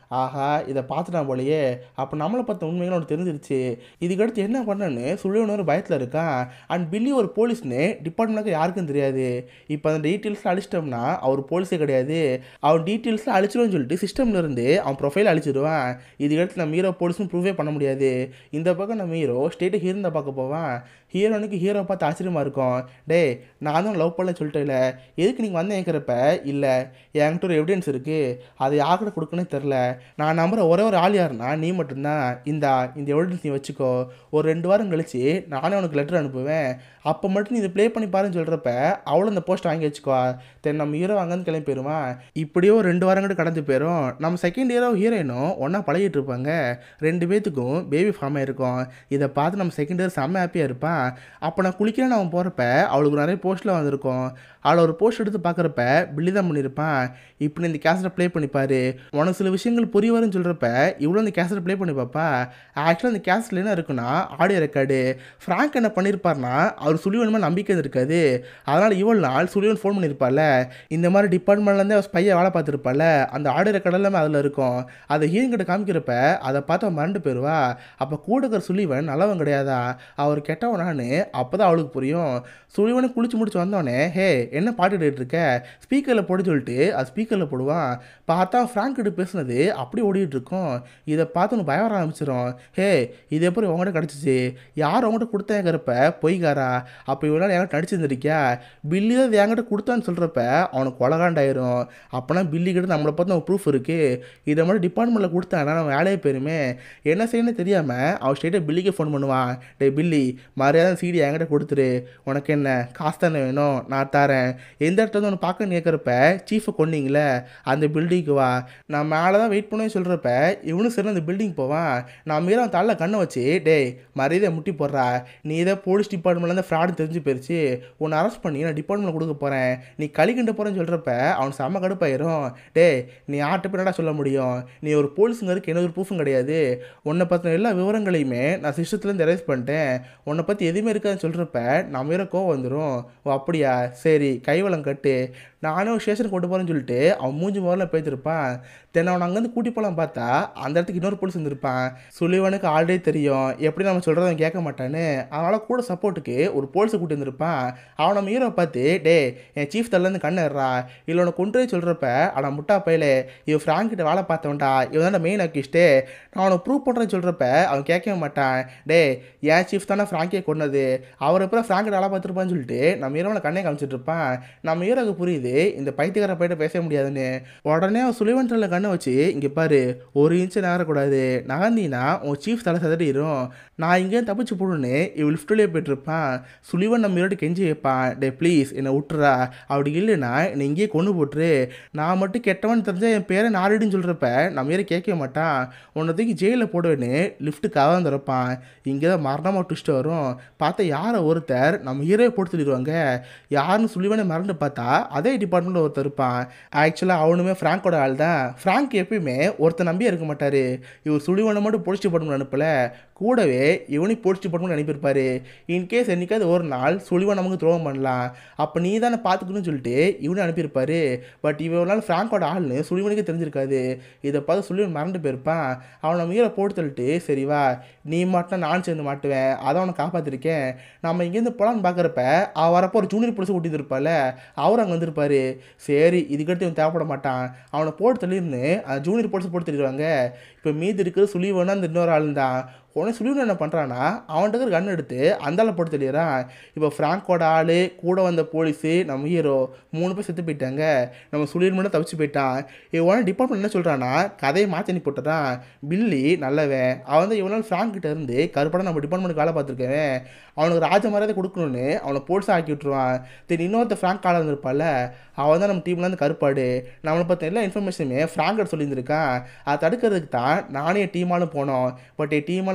ஆஹா இதை பார்த்துட்டான் போலயே அப்போ நம்மளை பார்த்த உண்மைகள் அவனுக்கு தெரிஞ்சிருச்சு இதுக்கடுத்து என்ன பண்ணன்னு சுழிவன் ஒரு பயத்தில் இருக்கான் அண்ட் பில்லி ஒரு போலீஸ்னு டிபார்ட்மெண்ட்டுக்கு யாருக்கும் தெரியாது இப்போ அந்த டீட்டெயில்ஸில் அழிச்சிட்டோம்னா அவர் போலீஸே கிடையாது அவன் டீட்டெயில்ஸில் அழிச்சிடும்னு சொல்லிட்டு சிஸ்டம்ல இருந்து அவன் ப்ரொஃபைல் அழிச்சிடுவான் இதுக்கடுத்து நம்ம ஹீரோ போலீஸ்னு ப்ரூவே பண்ண முடியாது இந்த பக்கம் நம்ம ஹீரோ ஸ்டேட்டு ஹீரோனை பார்க்க போவான் ஹீரோனுக்கு ஹீரோ பார்த்து ஆச்சரியமாக இருக்கும் டேய் நான் தான் லவ் பண்ணல சொல்லிட்டேல எதுக்கு நீங்கள் வந்து கேட்குறப்ப இல்லை என்கிட்ட ஒரு எவிடன்ஸ் இருக்குது அதை யார்கிட்ட கொடுக்கணும்னு தெரில நான் நம்புற ஒரே ஒரு ஆள் யாருன்னா நீ மட்டும்தான் இந்தா இந்த எவிடன்ஸ் நீ வச்சுக்கோ ஒரு ரெண்டு வாரம் கழிச்சு நானே உனக்கு லெட்டர் அனுப்புவேன் அப்போ மட்டும் நீ இதை ப்ளே பண்ணி பாருன்னு சொல்கிறப்ப அவளும் இந்த போஸ்ட் வாங்கி வச்சுக்கோ தென் நம்ம ஹீரோ அங்கேருந்து கிளம்பி போயிடுவான் இப்படியோ ரெண்டு வாரம் கூட கடந்து போயிடும் நம்ம செகண்ட் ஹீரோ ஹீரோயினும் ஒன்றா பழகிட்டு இருப்பாங்க ரெண்டு பேத்துக்கும் பேபி ஃபார்ம் ஆயிருக்கும் இதை பார்த்து நம்ம செகண்ட் இயர் செம்ம ஹாப்பியாக இருப்பான் அப்போ நான் குளிக்கிறேன்னு அவன் போகிறப்ப அவளுக்கு நிறைய போஸ்ட்டில் வந்திருக்கும் அவளை ஒரு போஸ்ட் எடுத்து பார்க்குறப்ப பில்லி தான் பண்ணியிருப்பான் இப்படி இந்த கேசட்டை ப்ளே பண்ணிப்பாரு உனக்கு சில விஷயங்கள் புரிய வரும்னு சொல்கிறப்ப இவ்வளோ இந்த கேசட்டை ப்ளே பண்ணி பார்ப்பா ஆக்சுவலாக அந்த கேசட்டில் என்ன இருக்குன்னா ஆடியோ ரெக்கார்டு ஃப்ராங்க் என்ன பண்ணியிருப்பார்னா அவர் சுழிவன் மேலே நம்பிக்கை இருக்காது அதனால் இவ்வளோ நாள் சுழிவன் ஃபோன் பண்ணியிருப்பால இந்த மாதிரி டிபார்ட்மெண்ட்லேருந்தே அவர் ஸ்பையை வேலை பார்த்துருப்பால அந்த ஆடியோ ரெக்கார்டு எல்லாமே அதில் இருக்கும் அதை ஹீரோன் கிட்ட காமிக்கிறப்ப அதை பார்த்து அவன் மறந்து போயிடுவா அப்போ கூட இருக்கிற சுழிவன் நல்லவன் கிடையாதா அவர் கெட்டவனான்னு அப்போ தான் அவளுக்கு புரியும் சுழிவனை குளிச்சு முடிச்சு வந்தோடனே ஹே என்ன பாட்டு கேட்டுட்டு இருக்க ஸ்பீக்கரில் போட சொல்லிட்டு அது ஸ்பீக்கரில் போடுவான் பார்த்தா ஃப்ராங்க் கிட்ட பேசுனது அப்படி ஓடிட்டு இருக்கும் இதை பார்த்து உனக்கு பயம் வர ஆரம்பிச்சிடும் ஹே இது எப்படி உங்கள்கிட்ட கிடச்சிச்சு யார் உங்கள்கிட்ட கொடுத்தேங்கிறப்ப பொய்காரா அப்போ இவ்வளோ நாள் என்கிட்ட நடிச்சிருந்திருக்கியா பில்லி தான் இது என்கிட்ட கொடுத்தான்னு சொல்கிறப்ப அவனுக்கு கொலகாண்டாயிரும் அப்போனா பில்லி கிட்ட நம்மளை பார்த்து நம்ம ப்ரூஃப் இருக்குது இதை மட்டும் டிபார்ட்மெண்ட்டில் கொடுத்தானா நம்ம வேலையே போயிருமே என்ன செய்யணும்னு தெரியாமல் அவன் ஸ்ட்ரெயிட்டாக பில்லிக்கு ஃபோன் பண்ணுவான் டே பில்லி மரியாதை சிடி என்கிட்ட கொடுத்துரு உனக்கு என்ன காசு தானே வேணும் நான் தரேன் எந்த இடத்துல வந்து உன்னை பார்க்க கேட்குறப்ப சீஃபை கொன்னீங்களே அந்த பில்டிங்க்கு வா நான் மேலே தான் வெயிட் பண்ணி சொல்கிறப்ப இவனும் சரி அந்த பில்டிங் போவான் நான் மீற அவன் தள்ள கண்ணை வச்சு டேய் மரியாதை முட்டி போடுறா நீ இதை போலீஸ் டிபார்ட்மெண்ட்லேருந்து ஃப்ராடு தெரிஞ்சு போயிருச்சு உன்னை அரெஸ்ட் பண்ணி நான் டிபார்ட்மெண்ட் கொடுக்க போகிறேன் நீ கழிக்கின்ற போகிறேன்னு சொல்கிறப்ப அவன் செம்ம கடுப்பாயிரும் டேய் நீ யார்கிட்ட போய் என்னடா சொல்ல முடியும் நீ ஒரு போலீஸுங்கிறதுக்கு என்ன ஒரு ப்ரூஃபும் கிடையாது உன்னை பற்றின எல்லா விவரங்களையுமே நான் சிஸ்டத்துலேருந்து எரேஸ் பண்ணிட்டேன் உன்னை பற்றி எதுவுமே இருக்காதுன்னு சொல்கிறப்ப நம்ம வேற கோவம் வந்துடும் ஓ அப்படியா சரி கைவளம் கட்டு நானே ஒரு ஸ்டேஷனுக்கு கொண்டு போகிறேன்னு சொல்லிட்டு அவன் மூஞ்சி முதல்ல போய்த்திருப்பான் தென் அவன் அங்கேருந்து கூட்டி போகலாம் பார்த்தா அந்த இடத்துக்கு இன்னொரு போலீஸ் வந்திருப்பான் சுழிவனுக்கு ஆல்ரெடி தெரியும் எப்படி நம்ம சொல்கிறத அவன் கேட்க மாட்டான்னு அதனால் கூட சப்போர்ட்டுக்கு ஒரு போலீஸை கூட்டி வந்திருப்பான் அவன் நம்ம ஹீரோ பார்த்து டே என் சீஃப் தரலேருந்து கண்ணேறா இல்லை உனக்கு கொண்டு போய் சொல்கிறப்ப ஆனால் முட்டா பையலே இவன் ஃப்ராங்க் கிட்ட வேலை பார்த்தவன்டா இவன் தான் மெயின் அக்கிஸ்ட்டு நான் அவனை ப்ரூவ் பண்ணுறேன்னு சொல்கிறப்ப அவன் கேட்கவே மாட்டான் டே என் சீஃப் தானே ஃப்ராங்கே கொண்டது அவர் எப்போ ஃப்ராங்கிட்ட வேலை பார்த்துருப்பான்னு சொல்லிட்டு நம்ம ஹீரோவில் கண்ணே காமிச்சிட்டு இருப்பான் நம்ம ஹீரோக்கு புரியுது இந்த பைத்தியக்கார போயிட்டு பேச முடியாதுன்னு உடனே அவன் சுழிவன்றில் கண்ணை வச்சு இங்கே பாரு ஒரு இன்ச்சு நகரக்கூடாது நகர்ந்தீங்கன்னா உன் சீஃப் தலை சதறிடும் நான் இங்கே தப்பிச்சு போடணுன்னு இவன் லிஃப்ட்லேயே போயிட்டுருப்பான் சுழிவன் நம்ம ஹீரோட்டு கெஞ்சி வைப்பான் டே ப்ளீஸ் என்னை விட்டுறா அப்படி இல்லைன்னா என்னை இங்கேயே கொண்டு போட்டுரு நான் மட்டும் கெட்டவன் தெரிஞ்ச என் பேரை நாரிடுன்னு சொல்கிறப்ப நம்ம ஹீரோ கேட்க மாட்டான் உன்னை தூக்கி ஜெயிலில் போடுவேன்னு லிஃப்ட்டு கவர்ந்து திறப்பான் இங்கே தான் மரணமாக ட்விஸ்ட் வரும் பார்த்தா யாரை ஒருத்தர் நம்ம ஹீரோயை போட்டு சொல்லிடுவாங்க யாருன்னு சொல்லிவேனே மறந்து பார்த்தா அதே டிபார்ட்மெண்ட்டில் ஒருத்தர் இருப்பான் ஆக்சுவலாக அவனுமே ஃப்ராங்கோட ஆள் தான் ஃப்ராங்க் எப்பயுமே ஒருத்தர் நம்பியே இருக்க மாட்டார் இவர் சுழிவனை மட்டும் பொடிச்சு போடணும்னு அனுப்பல கூடவே இவனையும் பொடிச்சு போடணும்னு அனுப்பியிருப்பாரு இன்கேஸ் என்னைக்காவது ஒரு நாள் சுழிவன் நமக்கு துரோகம் பண்ணலாம் அப்போ நீ தானே பார்த்துக்கணும்னு சொல்லிட்டு இவனை அனுப்பியிருப்பாரு பட் இவன் ஒரு நாள் ஃப்ராங்கோட ஆள்னு சுழிவனுக்கே தெரிஞ்சிருக்காது இதை பார்த்து சுழிவன் மறந்து போயிருப்பான் அவனை நம்ம ஹீரோ போட்டு தள்ளிட்டு சரி வா நீ மாட்டினா நான் சேர்ந்து மாட்டுவேன் அதான் அவனை காப்பாற்றிருக்கேன் நம்ம இங்கேருந்து போலான்னு பார்க்குறப்ப அவ வரப்போ ஒரு ஜூனியர் போலீஸ் கூட்டிட்டு இருப்பால அவர் அங்கே வந்திருப்பாரு சரி இதுக்கடுத்து இவன் தேவைப்பட மாட்டான் அவனை போட்டு தள்ளிருந்து அந்த ஜூனியர் போலீஸ் போட்டு தள்ளிடுவாங்க இப்போ மீதி இருக்கிறது சுழிவனா அந்த இன்னொரு ஆள் தான் உடனே சுழிவன் என்ன பண்ணுறான்னா அவன்கிட்ட இருக்கிற கன் எடுத்து அந்த ஆளை போட்டு தெளிகிறான் இப்போ ஃப்ராங்கோட ஆள் கூட வந்த போலீஸு நம்ம ஹீரோ மூணு பேர் செத்து போயிட்டாங்க நம்ம சுழிவன் மட்டும் தப்பிச்சு போயிட்டான் இவன் டிபார்ட்மெண்ட் என்ன சொல்கிறான்னா கதையை மாற்றி அனுப்பி போட்டுறான் பில்லி நல்லவன் அவன் வந்து இவனால் ஃப்ராங்க் கிட்ட இருந்து கருப்பட நம்ம டிபார்ட்மெண்ட் வேலை பார்த்துருக்கவன் அவனுக்கு ராஜ மரியாதை கொடுக்கணும்னு அவனை போலீஸாக ஆக்கி விட்டுருவான் தென் இன்னொருத்த ஃப்ராங்க் காலம் இருந்திருப்பால அவன் தான் நம்ம டீம்லேருந்து கருப்பாடு நம்மளை பற்றி எல்லா இன்ஃபர்மேஷனுமே ஃப்ராங்கர் சொல்லியிருந்திருக்கான் அதை தடுக்கிறதுக்கு தான் நானே டீமாலும் போனோம் பட் என் டீமால்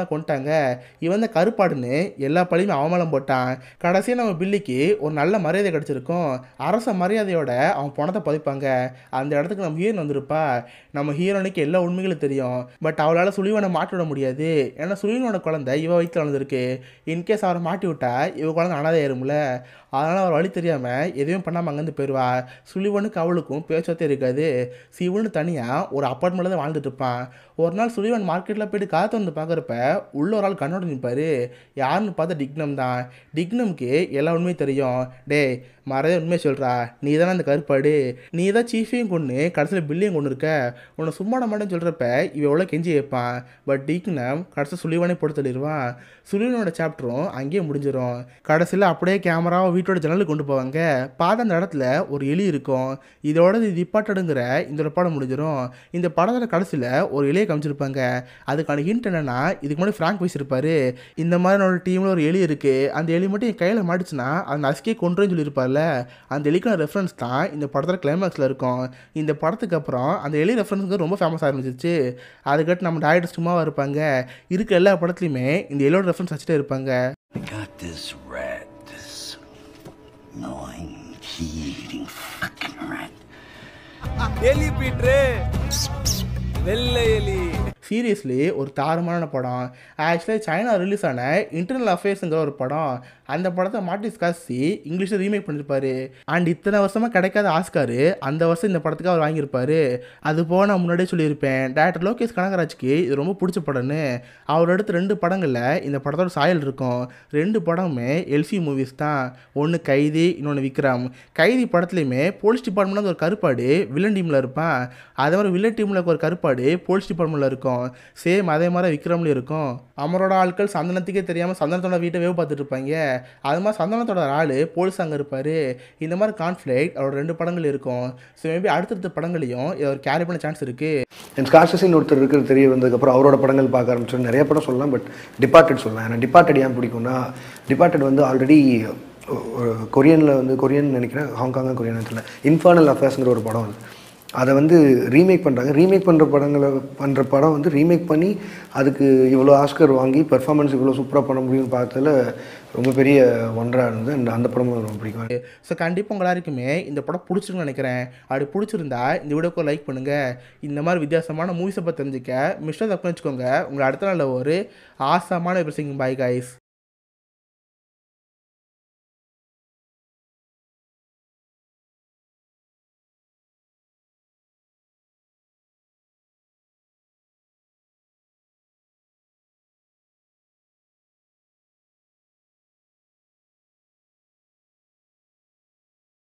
சுலிவானை கொண்டுட்டாங்க இவன் தான் கருப்பாடுன்னு எல்லா பழியுமே அவமானம் போட்டான் கடைசியாக நம்ம பில்லிக்கு ஒரு நல்ல மரியாதை கிடச்சிருக்கும் அரச மரியாதையோட அவன் பணத்தை பதிப்பாங்க அந்த இடத்துக்கு நம்ம ஹீரோன் வந்திருப்பா நம்ம ஹீரோனுக்கு எல்லா உண்மைகளும் தெரியும் பட் அவளால் சுலிவனை மாட்டி விட முடியாது ஏன்னா சுலிவனோட குழந்தை இவ வயிற்றில் வளர்ந்துருக்கு இன்கேஸ் அவரை மாட்டி விட்டா இவ குழந்தை அனாதையாயிரும்ல அதனால் அவர் வழி தெரியாமல் எதுவும் பண்ணாமல் அங்கேருந்து போயிடுவா சுலிவனுக்கு அவளுக்கும் பேச்சுவார்த்தை இருக்காது சிவனு தனியாக ஒரு அப்பார்ட்மெண்ட்டில் தான் வாழ்ந்துட்டு இருப்பான் ஒரு நாள் சுலிவன் மார்க்கெட்டில் போயிட்டு காற்று வந்து பார்க்குறப்ப உள்ள ஒரு ஆள் கண்ணோட நிற்பார் யாருன்னு பார்த்தா டிக்னம் தான் டிக்னம்க்கு எல்லா உண்மையும் தெரியும் டேய் மறதே உண்மையை சொல்கிறா நீ தானே அந்த கருப்பாடு நீ தான் சீஃபையும் கொண்டு கடைசியில் பில்லையும் கொண்டு இருக்க உன்னை சும்மா மாட்டேன்னு சொல்கிறப்ப இவன் எவ்வளோ கெஞ்சி வைப்பான் பட் டிக்னம் கடைசியில் சுலிவனே போட்டு தள்ளிடுவான் சுலிவனோட சாப்டரும் அங்கேயே முடிஞ்சிடும் கடைசியில் அப்படியே கேமராவை வீட்டோட ஜன்னலுக்கு கொண்டு போவாங்க பார்த்த அந்த இடத்துல ஒரு எலி இருக்கும் இதோட இது டிப்பாட்டடுங்கிற இந்த ஒரு படம் முடிஞ்சிடும் இந்த படத்தோட கடைசியில் ஒரு எலியை காமிச்சிருப்பாங்க அதுக்கான ஹிண்ட் என்னன்னா இதுக்கு முன்னாடி ஃப்ராங்க் பேசியிருப்பாரு இந்த மாதிரி என்னோட டீமில் ஒரு எலி இருக்குது அந்த எலி மட்டும் என் கையில் மாட்டுச்சுன்னா அந்த நசுக்கே கொண்டுன்னு சொல்லியிருப்பார்ல அந்த எலிக்கான ரெஃபரன்ஸ் தான் இந்த படத்தோட கிளைமேக்ஸில் இருக்கும் இந்த படத்துக்கு அப்புறம் அந்த எலி ரெஃபரன்ஸுக்கு ரொம்ப ஃபேமஸ் ஆரம்பிச்சிச்சு அதுக்கடுத்து நம்ம டைரக்டர் சும்மாவாக இருப்பாங்க இருக்க எல்லா படத்துலையுமே இந்த எலியோட ரெஃபரன்ஸ் வச்சுட்டே இருப்பாங்க I got this rat, this gnawing, key-eating fucking rat. எலி பீட்ரு வெள்ளை எலி சீரியஸ்லி ஒரு தாறுமாறான படம் ஆக்சுவலாக சைனா ரிலீஸ் ஆன இன்டர்னல் அஃபேர்ஸுங்கிற ஒரு படம் அந்த படத்தை மார்டிஸ் காசி இங்கிலீஷில் ரீமேக் பண்ணியிருப்பாரு அண்ட் இத்தனை வருஷமாக கிடைக்காத ஆஸ்காரு அந்த வருஷம் இந்த படத்துக்கு அவர் வாங்கியிருப்பாரு அது போக நான் முன்னாடியே சொல்லியிருப்பேன் டேரக்டர் லோகேஷ் கனகராஜ்க்கு இது ரொம்ப பிடிச்ச படம்னு அவர் எடுத்த ரெண்டு படங்களில் இந்த படத்தோட சாயல் இருக்கும் ரெண்டு படமுமே எல்சி மூவிஸ் தான் ஒன்று கைதி இன்னொன்று விக்ரம் கைதி படத்துலையுமே போலீஸ் டிபார்ட்மெண்ட்டில் ஒரு கருப்பாடு வில்லன் டீமில் இருப்பான் அதே மாதிரி வில்லன் டீமில் ஒரு கருப்பாடு போலீஸ் டிபார்ட்மெண்ட்டில் இருக்கும் சேம் அதே மாதிரி விக்ரம்லேயும் இருக்கும் அமரோட ஆட்கள் சந்தனத்துக்கே தெரியாமல் சந்தனத்தோட வீட்டை வேவு பார்த்துட்டு இருப்பாங்க அது மாதிரி சந்தனத்தோட ஆள் போலீஸ் அங்கே இருப்பார் இந்த மாதிரி கான்ஃப்ளிக்ட் அவரோட ரெண்டு படங்கள் இருக்கும் ஸோ மேபி அடுத்தடுத்த படங்களையும் இதை அவர் கேரி பண்ண சான்ஸ் இருக்குது என் ஸ்கார்சஸின் ஒருத்தர் இருக்கிறது தெரிய வந்ததுக்கப்புறம் அவரோட படங்கள் பார்க்க ஆரம்பிச்சோம் நிறைய படம் சொல்லலாம் பட் டிபார்ட்டட் சொல்லலாம் ஏன்னா டிபார்ட்டட் ஏன் பிடிக்கும்னா டிபார்ட்டட் வந்து ஆல்ரெடி கொரியனில் வந்து கொரியன் நினைக்கிறேன் ஹாங்காங்கா கொரியன் தெரியல இன்ஃபர்னல் அஃபேர்ஸ்ங்கிற ஒரு படம் அது அதை வந்து ரீமேக் பண்ணுறாங்க ரீமேக் பண்ணுற படங்களை பண்ணுற படம் வந்து ரீமேக் பண்ணி அதுக்கு இவ்வளோ ஆஸ்கர் வாங்கி பெர்ஃபார்மன்ஸ் இவ்வளோ சூப்பராக பண்ண முடியும்னு பார்த்ததுல ரொம்ப பெரிய ஒன்றாக இருந்தது and அந்த படமும் ரொம்ப பிடிக்கும் ஸோ கண்டிப்பாக உங்க எல்லாருக்குமே இந்த படம் பிடிச்சிருக்குன்னு நினைக்கிறேன் அப்படி பிடிச்சிருந்தா இந்த வீடியோக்கு லைக் பண்ணுங்கள் இந்த மாதிரி வித்தியாசமான மூவிஸை பற்றி தெரிஞ்சுக்க மிஸ்டர் தப்புன்னு வச்சுக்கோங்க உங்களை அடுத்த நாளில் ஒரு ஆசமான பிரசிங் பாய் காய்ஸ்